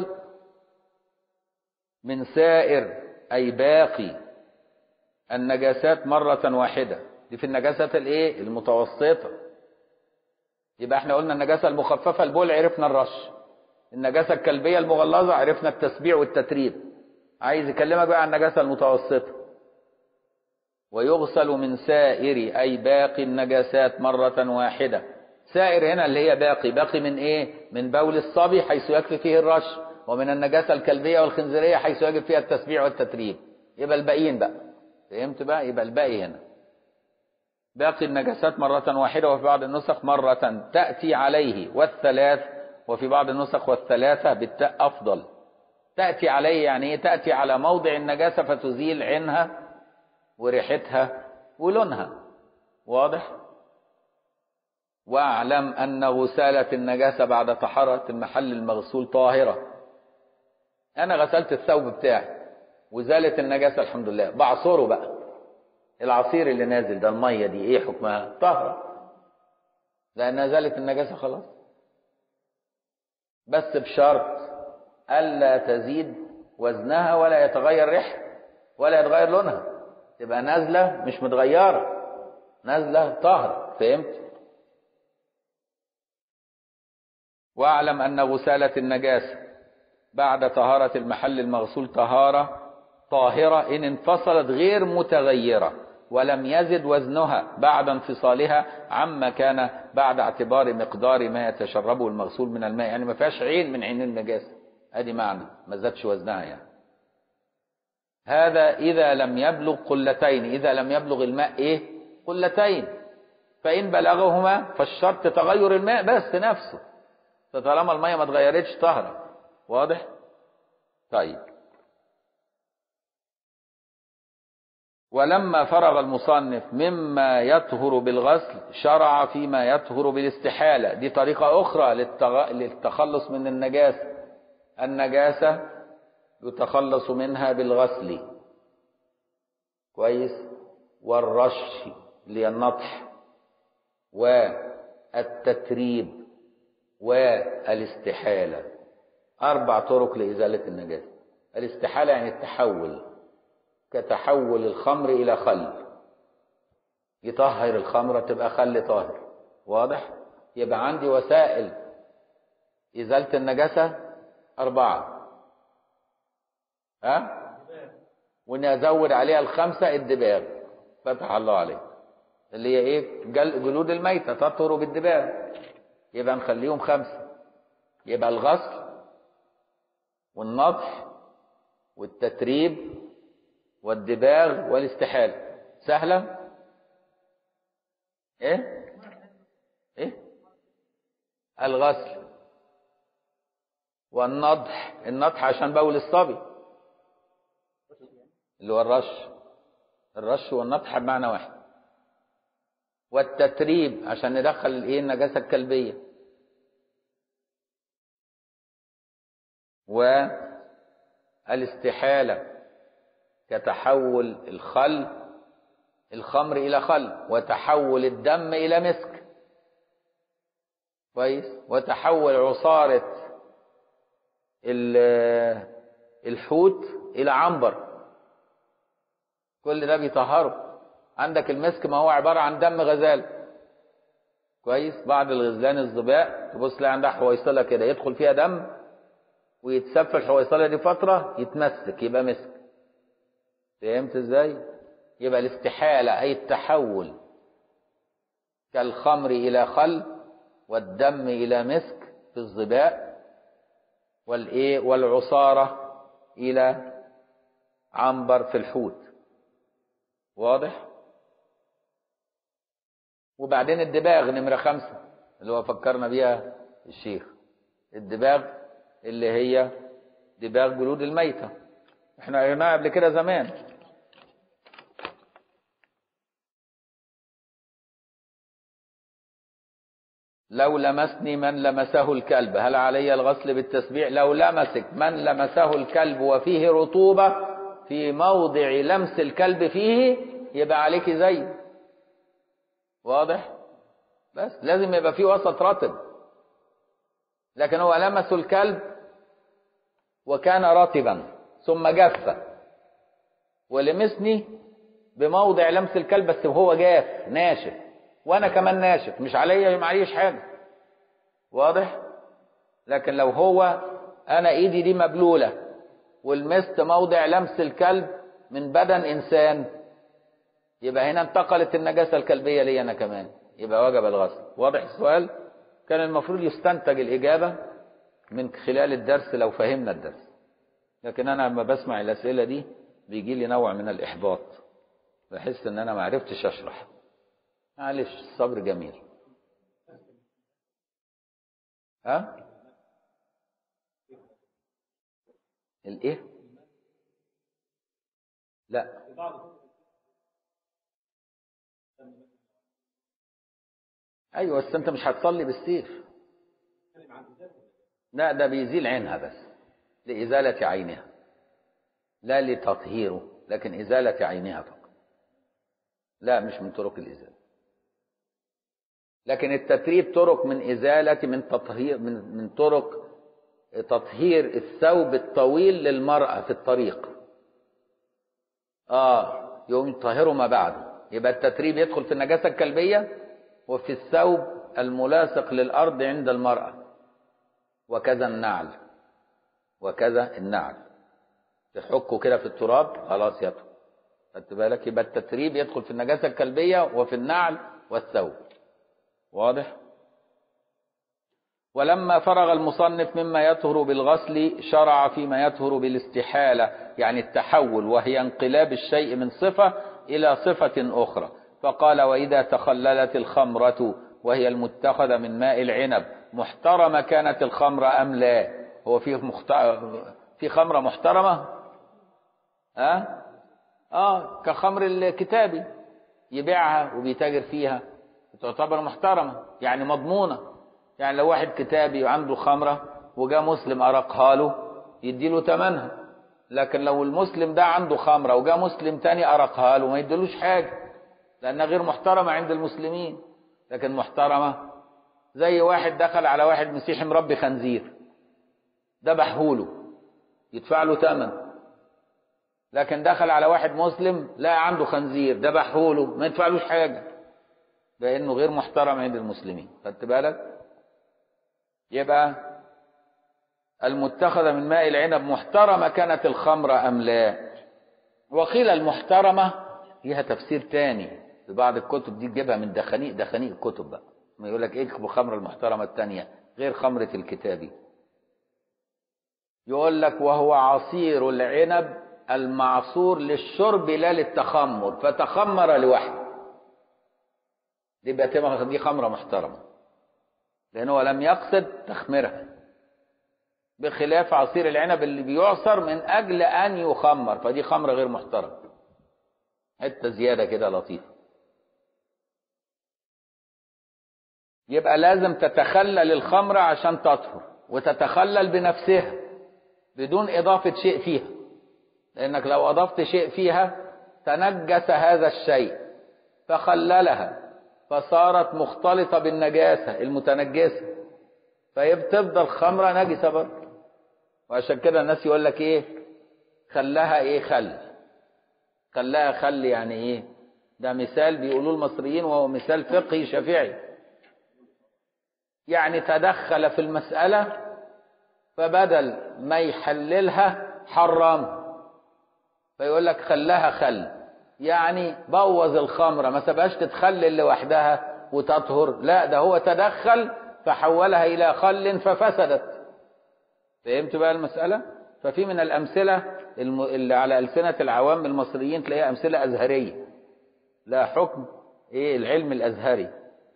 Speaker 1: من سائر أي باقي النجاسات مرة واحدة دي في النجاسات الايه المتوسطة يبقى احنا قلنا النجاسة المخففة البول عرفنا الرش النجاسة الكلبية المغلظة عرفنا التسبيع والتتريب عايز يكلمك بقى عن النجاسة المتوسطة ويغسل من سائر أي باقي النجاسات مرة واحدة سائر هنا اللي هي باقي باقي من ايه من بول الصبي حيث يكفي فيه الرش ومن النجاسة الكلبية والخنزيرية حيث يجب فيها التسبيع والتتريب يبقى الباقيين بقى فهمت بقى يبقى الباقي هنا باقي النجاسات مرة واحدة وفي بعض النسخ مرة تأتي عليه والثلاث وفي بعض النسخ والثلاثة بالتاء أفضل تأتي عليه يعني ايه تأتي على موضع النجاسة فتزيل عينها وريحتها ولونها واضح واعلم أن غسالة النجاسة بعد طهارة المحل المغسول طاهرة أنا غسلت الثوب بتاعي وزالت النجاسة الحمد لله بعصره بقى العصير اللي نازل ده المية دي إيه حكمها طاهرة لأنها زالت النجاسة خلاص بس بشرط ألا تزيد وزنها ولا يتغير ريحها ولا يتغير لونها تبقى نازلة مش متغيرة نازلة طاهرة فهمت؟ واعلم أن غسالة النجاسة بعد طهارة المحل المغسول طهارة طاهرة إن انفصلت غير متغيرة ولم يزد وزنها بعد انفصالها عما كان بعد اعتبار مقدار ما يتشربه المغسول من الماء يعني ما فيهاش عين من عين النجاسة ادي معنى ما زادش وزنها يعني هذا إذا لم يبلغ قلتين إذا لم يبلغ الماء إيه قلتين فإن بلغهما فالشرط تغير الماء بس نفسه فطالما المية ما اتغيرتش طهرة واضح طيب ولما فرغ المصنف مما يطهر بالغسل شرع فيما يطهر بالاستحالة دي طريقة أخرى للتغ... للتخلص من النجاسة النجاسة يتخلص منها بالغسل كويس والرش للنطح والتتريب والاستحالة أربع طرق لإزالة النجاسة الاستحالة يعني التحول كتحول الخمر إلى خل يطهر الخمرة تبقى خل طاهر واضح يبقى عندي وسائل إزالة النجاسة أربعة ها ونزود عليها الخمسة الدباغ فتح الله عليك اللي هي ايه جل- جلود الميتة تطهر بالدباغ يبقى نخليهم خمسة يبقى الغسل والنطح والتتريب والدباغ والاستحالة سهلة ايه ايه الغسل والنضح النضح عشان بول الصبي اللي هو الرش الرش والنضح بمعنى واحد والتتريب عشان ندخل الايه النجاسه الكلبيه والاستحاله كتحول الخل الخمر الى خل وتحول الدم الى مسك كويس وتحول عصاره ال- الحوت الى عنبر كل ده بيطهره عندك المسك ما هو عباره عن دم غزال كويس بعض الغزلان الظباء تبص تلاقي عندها حويصله كده يدخل فيها دم ويتسفل في الحويصله دي فتره يتمسك يبقى مسك فهمت ازاي يبقى الاستحاله اي التحول كالخمر الى خل والدم الى مسك في الظباء والايه والعصاره الى عنبر في الحوت واضح وبعدين الدباغ نمرة خمسة اللي هو فكرنا بيها الشيخ الدباغ اللي هي دباغ جلود الميتة احنا قلناها قبل كده زمان لو لمسني من لمسه الكلب هل علي الغسل بالتسبيع لو لمسك من لمسه الكلب وفيه رطوبة في موضع لمس الكلب فيه يبقى عليك زي واضح بس لازم يبقى في وسط رطب لكن هو لمس الكلب وكان رطبا ثم جف ولمسني بموضع لمس الكلب بس وهو جاف ناشف وانا كمان ناشف مش عليا معليش حاجه واضح لكن لو هو انا ايدي دي مبلوله ولمست موضع لمس الكلب من بدن انسان يبقى هنا انتقلت النجاسه الكلبيه لي انا كمان يبقى وجب الغسل واضح السؤال كان المفروض يستنتج الاجابه من خلال الدرس لو فهمنا الدرس لكن انا لما بسمع الاسئله دي بيجي لي نوع من الاحباط بحس ان انا ما عرفتش اشرح معلش الصبر جميل ها الايه لا ايوه بس انت مش هتصلي بالسيف لا ده بيزيل عينها بس لإزالة عينها لا لتطهيره لكن إزالة عينها فقط لا مش من طرق الإزالة لكن التتريب طرق من إزالة من تطهير من من طرق تطهير الثوب الطويل للمرأة في الطريق اه يوم يطهروا ما بعده يبقى التتريب يدخل في النجاسة الكلبية وفي الثوب الملاصق للأرض عند المرأة وكذا النعل وكذا النعل تحكه كده في التراب خلاص يطهر خدت بالك يبقى التتريب يدخل في النجاسة الكلبية وفي النعل والثوب واضح ولما فرغ المصنف مما يطهر بالغسل شرع فيما يطهر بالاستحالة يعني التحول وهي انقلاب الشيء من صفة إلى صفة أخرى فقال وإذا تخللت الخمرة وهي المتخذة من ماء العنب محترمة كانت الخمر أم لا هو في مخت... في خمرة محترمة ها اه كخمر الكتابي يبيعها وبيتاجر فيها تعتبر محترمة يعني مضمونة يعني لو واحد كتابي وعنده خمرة وجاء مسلم أرقها له يديله ثمنها لكن لو المسلم ده عنده خمرة وجاء مسلم تاني أرقها له ما يديلوش حاجة لأنها غير محترمة عند المسلمين لكن محترمة زي واحد دخل على واحد مسيحي مربي خنزير ذبحهوله يدفع له ثمن لكن دخل على واحد مسلم لا عنده خنزير ذبحهوله ما يدفعلوش حاجة لأنه غير محترم عند المسلمين خدت بالك يبقى المتخذة من ماء العنب محترمة كانت الخمر أم لا وقيل المحترمة فيها تفسير تاني في بعض الكتب دي تجيبها من دخانيق دخانيق الكتب بقى ما يقول لك اكتب خمر المحترمة التانية غير خمرة الكتابي يقول لك وهو عصير العنب المعصور للشرب لا للتخمر فتخمر لوحده دي بقى دي خمرة محترمة لأنه لم يقصد تخميرها بخلاف عصير العنب اللي بيعصر من أجل أن يخمر فدي خمرة غير محترمة حتة زيادة كده لطيفة يبقى لازم تتخلل الخمرة عشان تطهر وتتخلل بنفسها بدون إضافة شيء فيها لأنك لو أضفت شيء فيها تنجس هذا الشيء فخللها فصارت مختلطة بالنجاسة المتنجسة فبتفضل خمرة نجسة برضه وعشان كده الناس يقول لك ايه خلاها ايه خل خلاها خل يعني ايه ده مثال بيقولوه المصريين وهو مثال فقهي شافعي يعني تدخل في المسألة فبدل ما يحللها حرم فيقول لك خلاها خل يعني بوظ الخمرة ما سبقاش تتخلل لوحدها وتطهر لا ده هو تدخل فحولها إلى خل ففسدت فهمت بقى المسألة ففي من الأمثلة اللي على ألسنة العوام المصريين تلاقيها أمثلة أزهرية لا حكم إيه العلم الأزهري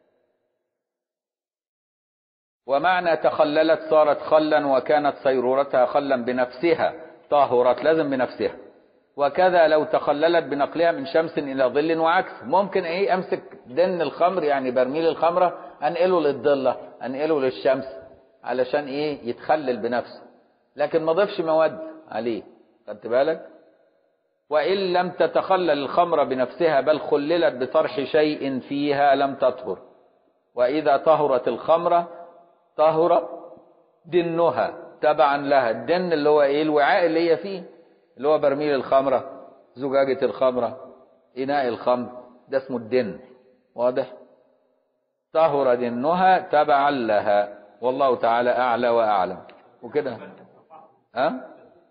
Speaker 1: ومعنى تخللت صارت خلا وكانت صيرورتها خلا بنفسها طهرت لازم بنفسها وكذا لو تخللت بنقلها من شمس إلى ظل وعكس ممكن إيه أمسك دن الخمر يعني برميل الخمرة أنقله للضلة أنقله للشمس علشان إيه يتخلل بنفسه لكن ما ضيفش مواد عليه خدت بالك وإن لم تتخلل الخمر بنفسها بل خللت بطرح شيء فيها لم تطهر وإذا طهرت الخمرة طهر دنها تبعا لها الدن اللي هو إيه الوعاء اللي هي فيه اللي هو برميل الخمرة زجاجة الخمرة إناء الخمر ده اسمه الدن واضح طهر دنها تبعا لها والله تعالى أعلى وأعلم وكده ها أه؟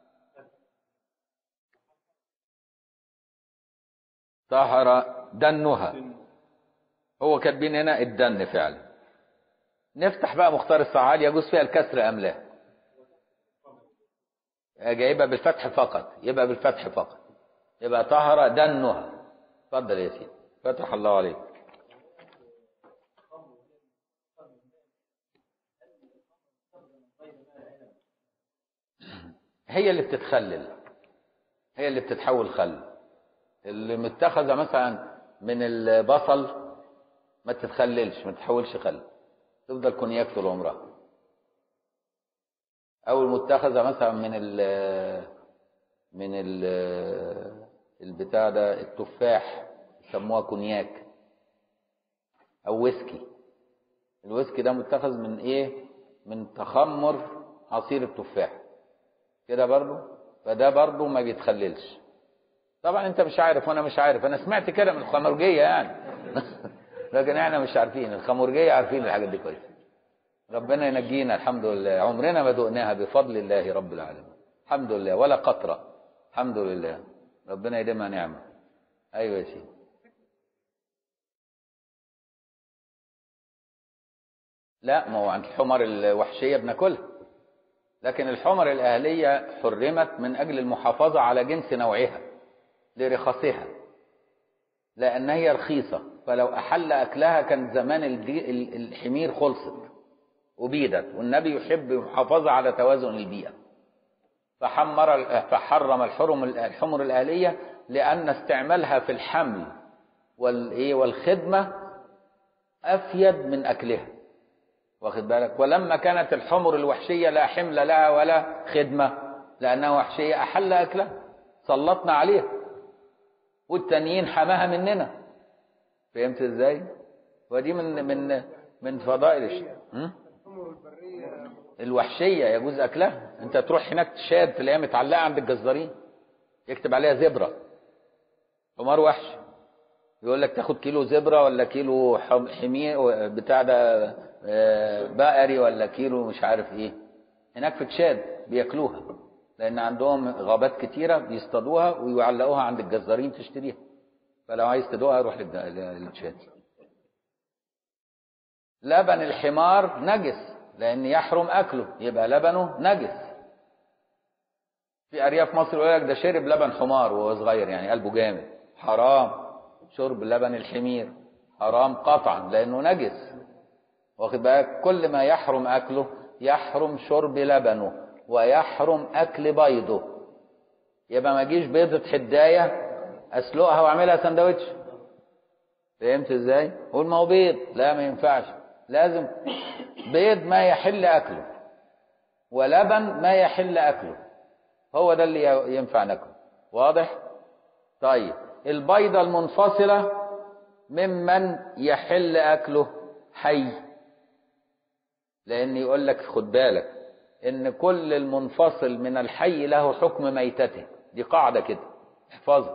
Speaker 1: طهر دنها هو كاتبين هنا الدن فعلا نفتح بقى مختار الصعال يجوز فيها الكسر أم لا جايبها بالفتح فقط يبقى بالفتح فقط يبقى طهر دنها اتفضل يا سيدي فتح الله عليك هي اللي بتتخلل هي اللي بتتحول خل اللي متخذه مثلا من البصل ما تتخللش ما تتحولش خل تفضل كونياك طول عمرها او المتخذه مثلا من ال من ال البتاع ده التفاح يسموها كونياك او ويسكي الويسكي ده متخذ من ايه من تخمر عصير التفاح كده برضو فده برضو ما بيتخللش طبعا انت مش عارف وانا مش عارف انا سمعت كده من الخمرجيه يعني لكن احنا مش عارفين الخمرجيه عارفين الحاجات دي كويس ربنا ينجينا الحمد لله عمرنا ما دقناها بفضل الله رب العالمين الحمد لله ولا قطره الحمد لله ربنا يديمها نعمه ايوه يا سيدي لا ما هو عند الحمر الوحشيه بناكلها لكن الحمر الاهليه حرمت من اجل المحافظه على جنس نوعها لرخصها لان هي رخيصه فلو احل اكلها كان زمان الحمير خلصت أبيدت والنبي يحب المحافظة على توازن البيئة فحمر فحرم الحرم الحمر الآلية لأن استعمالها في الحمل والإيه والخدمة أفيد من أكلها واخد بالك ولما كانت الحمر الوحشية لا حمل لها ولا خدمة لأنها وحشية أحل أكلها سلطنا عليها والتانيين حماها مننا فهمت ازاي؟ ودي من من من فضائل الشيء الوحشيه يجوز اكلها انت تروح هناك تشاد تلاقيها متعلقه عند الجزارين يكتب عليها زبره حمار وحش يقول لك تاخد كيلو زبره ولا كيلو حمير بتاع ده بقري ولا كيلو مش عارف ايه هناك في تشاد بياكلوها لان عندهم غابات كتيره بيصطادوها ويعلقوها عند الجزارين تشتريها فلو عايز تدوقها روح للج- للشات لبن الحمار نجس لان يحرم اكله يبقى لبنه نجس في ارياف مصر يقول لك ده شرب لبن حمار وهو صغير يعني قلبه جامد حرام شرب لبن الحمير حرام قطعا لانه نجس واخد بالك كل ما يحرم اكله يحرم شرب لبنه ويحرم اكل بيضه يبقى ما اجيش بيضه حدايه اسلقها واعملها سندوتش فهمت ازاي قول ما هو بيض لا ما ينفعش لازم بيض ما يحل اكله ولبن ما يحل اكله هو ده اللي ينفع ناكله واضح طيب البيضة المنفصلة ممن يحل أكله حي لأن يقول لك خد بالك إن كل المنفصل من الحي له حكم ميتته دي قاعدة كده احفظها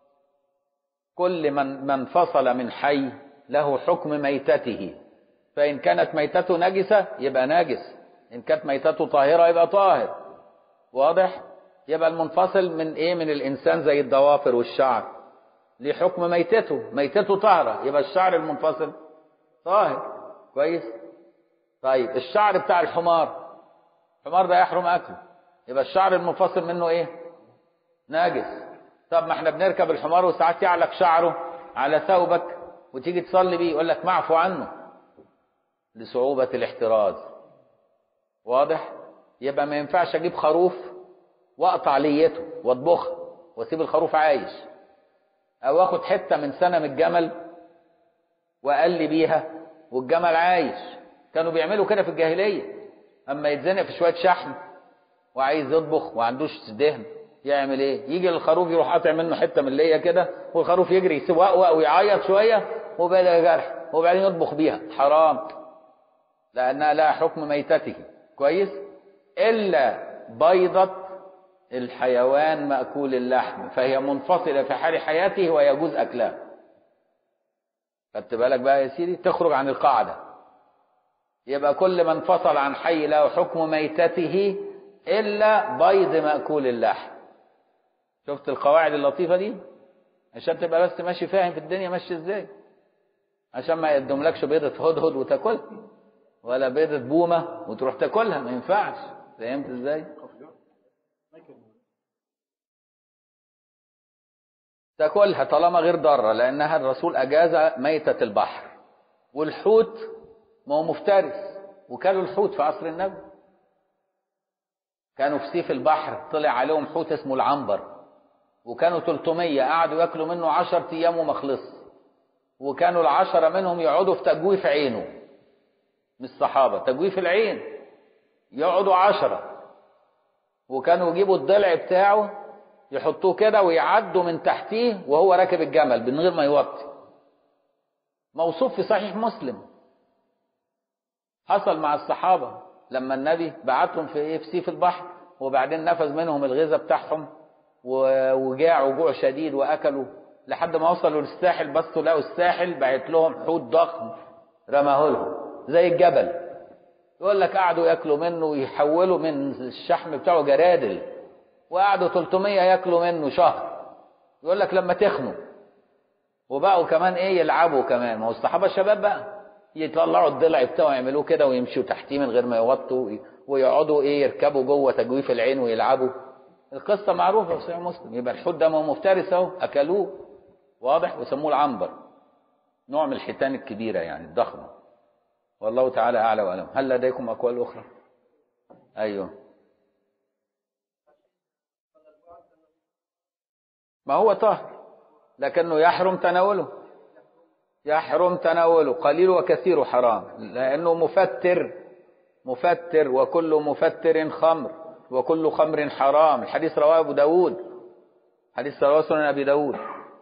Speaker 1: كل من من انفصل من حي له حكم ميتته فإن كانت ميتته نجسة يبقى ناجس إن كانت ميتته طاهرة يبقى طاهر واضح يبقى المنفصل من ايه من الانسان زي الضوافر والشعر ليه حكم ميتته ميتته طاهرة يبقى الشعر المنفصل طاهر كويس طيب الشعر بتاع الحمار الحمار ده يحرم اكله يبقى الشعر المنفصل منه ايه ناجس طب ما احنا بنركب الحمار وساعات يعلق شعره على ثوبك وتيجي تصلي بيه يقول لك معفو عنه لصعوبة الاحتراز واضح يبقى ما ينفعش اجيب خروف واقطع ليته واطبخها واسيب الخروف عايش او اخد حته من سنم الجمل واقلي بيها والجمل عايش كانوا بيعملوا كده في الجاهليه اما يتزنق في شويه شحم وعايز يطبخ وعندوش دهن يعمل ايه يجي الخروف يروح قاطع منه حته من الليه كده والخروف يجري يسوق ويعيط شويه وبدا جرح وبعدين يطبخ بيها حرام لانها لها حكم ميتته كويس الا بيضه الحيوان مأكول اللحم فهي منفصلة في حال حياته ويجوز أكلها خدت بالك بقى يا سيدي تخرج عن القاعدة يبقى كل من انفصل عن حي له حكم ميتته إلا بيض مأكول اللحم شفت القواعد اللطيفة دي عشان تبقى بس ماشي فاهم في الدنيا ماشي ازاي عشان ما يقدملكش بيضة هدهد وتاكلها ولا بيضة بومة وتروح تاكلها ما ينفعش فهمت ازاي؟ تاكلها طالما غير ضارة لأنها الرسول أجاز ميتة البحر والحوت ما هو مفترس وكلوا الحوت في عصر النبي كانوا في سيف البحر طلع عليهم حوت اسمه العنبر وكانوا 300 قعدوا ياكلوا منه 10 أيام وما خلص وكانوا العشرة منهم يقعدوا في تجويف عينه من الصحابة تجويف العين يقعدوا عشرة وكانوا يجيبوا الضلع بتاعه يحطوه كده ويعدوا من تحتيه وهو راكب الجمل من غير ما يوطي موصوف في صحيح مسلم حصل مع الصحابة لما النبي بعتهم في ايه في سيف البحر وبعدين نفذ منهم الغذاء بتاعهم وجاعوا جوع شديد واكلوا لحد ما وصلوا للساحل بصوا لقوا الساحل بعت لهم حوت ضخم رماه لهم زي الجبل يقول لك قعدوا ياكلوا منه ويحولوا من الشحم بتاعه جرادل وقعدوا 300 ياكلوا منه شهر يقول لك لما تخنوا وبقوا كمان ايه يلعبوا كمان ما هو الصحابه الشباب بقى يطلعوا الضلع بتاعه يعملوه كده ويمشوا تحتيه من غير ما يوطوا ويقعدوا ايه يركبوا جوه تجويف العين ويلعبوا القصه معروفه في صحيح مسلم يبقى الحوت ده ما هو مفترس اهو اكلوه واضح وسموه العنبر نوع من الحيتان الكبيره يعني الضخمه والله تعالى اعلى واعلم هل لديكم اقوال اخرى ايوه ما هو طاهر لكنه يحرم تناوله يحرم تناوله قليل وكثير حرام لأنه مفتر مفتر وكل مفتر خمر وكل خمر حرام الحديث رواه أبو داود حديث رواه سنن أبي داود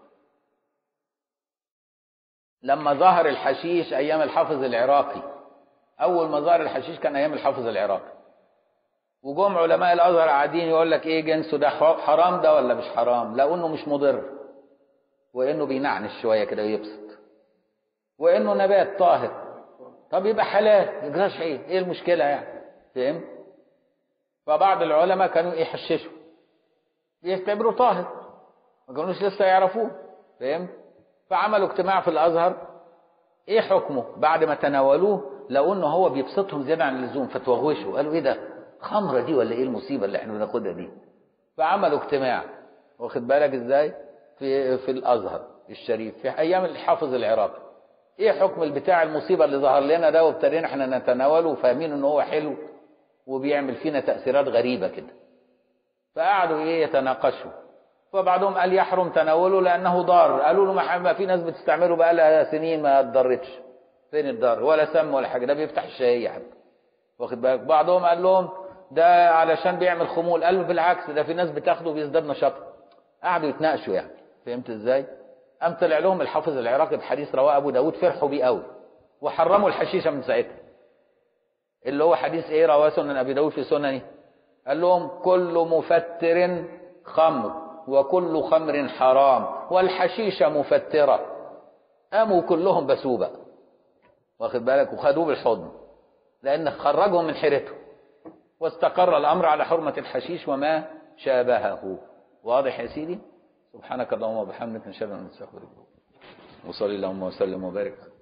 Speaker 1: لما ظهر الحشيش أيام الحافظ العراقي أول ما ظهر الحشيش كان أيام الحافظ العراقي وجم علماء الازهر قاعدين يقول لك ايه جنسه ده حرام ده ولا مش حرام لقوا انه مش مضر وانه بينعنش شويه كده ويبسط وانه نبات طاهر طب يبقى حلال يجراش ايه ايه المشكله يعني فهم فبعض العلماء كانوا يحششوا بيعتبروا طاهر ما كانوش لسه يعرفوه فهمت فعملوا اجتماع في الازهر ايه حكمه بعد ما تناولوه لقوا انه هو بيبسطهم زياده عن اللزوم فتوغوشوا قالوا ايه ده خمره دي ولا ايه المصيبه اللي احنا بناخدها دي فعملوا اجتماع واخد بالك ازاي في في الازهر الشريف في ايام الحافظ العراقي ايه حكم البتاع المصيبه اللي ظهر لنا ده وابتدينا احنا نتناوله وفاهمين ان هو حلو وبيعمل فينا تاثيرات غريبه كده فقعدوا ايه يتناقشوا فبعضهم قال يحرم تناوله لانه ضار قالوا له ما ما في ناس بتستعمله بقى لها سنين ما اتضرتش فين الضر ولا سم ولا حاجه ده بيفتح الشهيه حتى واخد بالك بعضهم قال لهم ده علشان بيعمل خمول قالوا بالعكس ده في ناس بتاخده بيزداد نشاطها قعدوا يتناقشوا يعني فهمت ازاي قام طلع لهم الحافظ العراقي بحديث رواه ابو داود فرحوا بيه قوي وحرموا الحشيشه من ساعتها اللي هو حديث ايه رواه سنن ابي داود في سننه قال لهم كل مفتر خمر وكل خمر حرام والحشيشه مفتره قاموا كلهم بسوبه واخد بالك وخدوه بالحضن لان خرجهم من حيرته واستقر الامر على حرمه الحشيش وما شابهه واضح يا سيدي سبحانك اللهم وبحمدك نشهد ان لا اله الا انت نستغفرك وصلي اللهم وسلم وبارك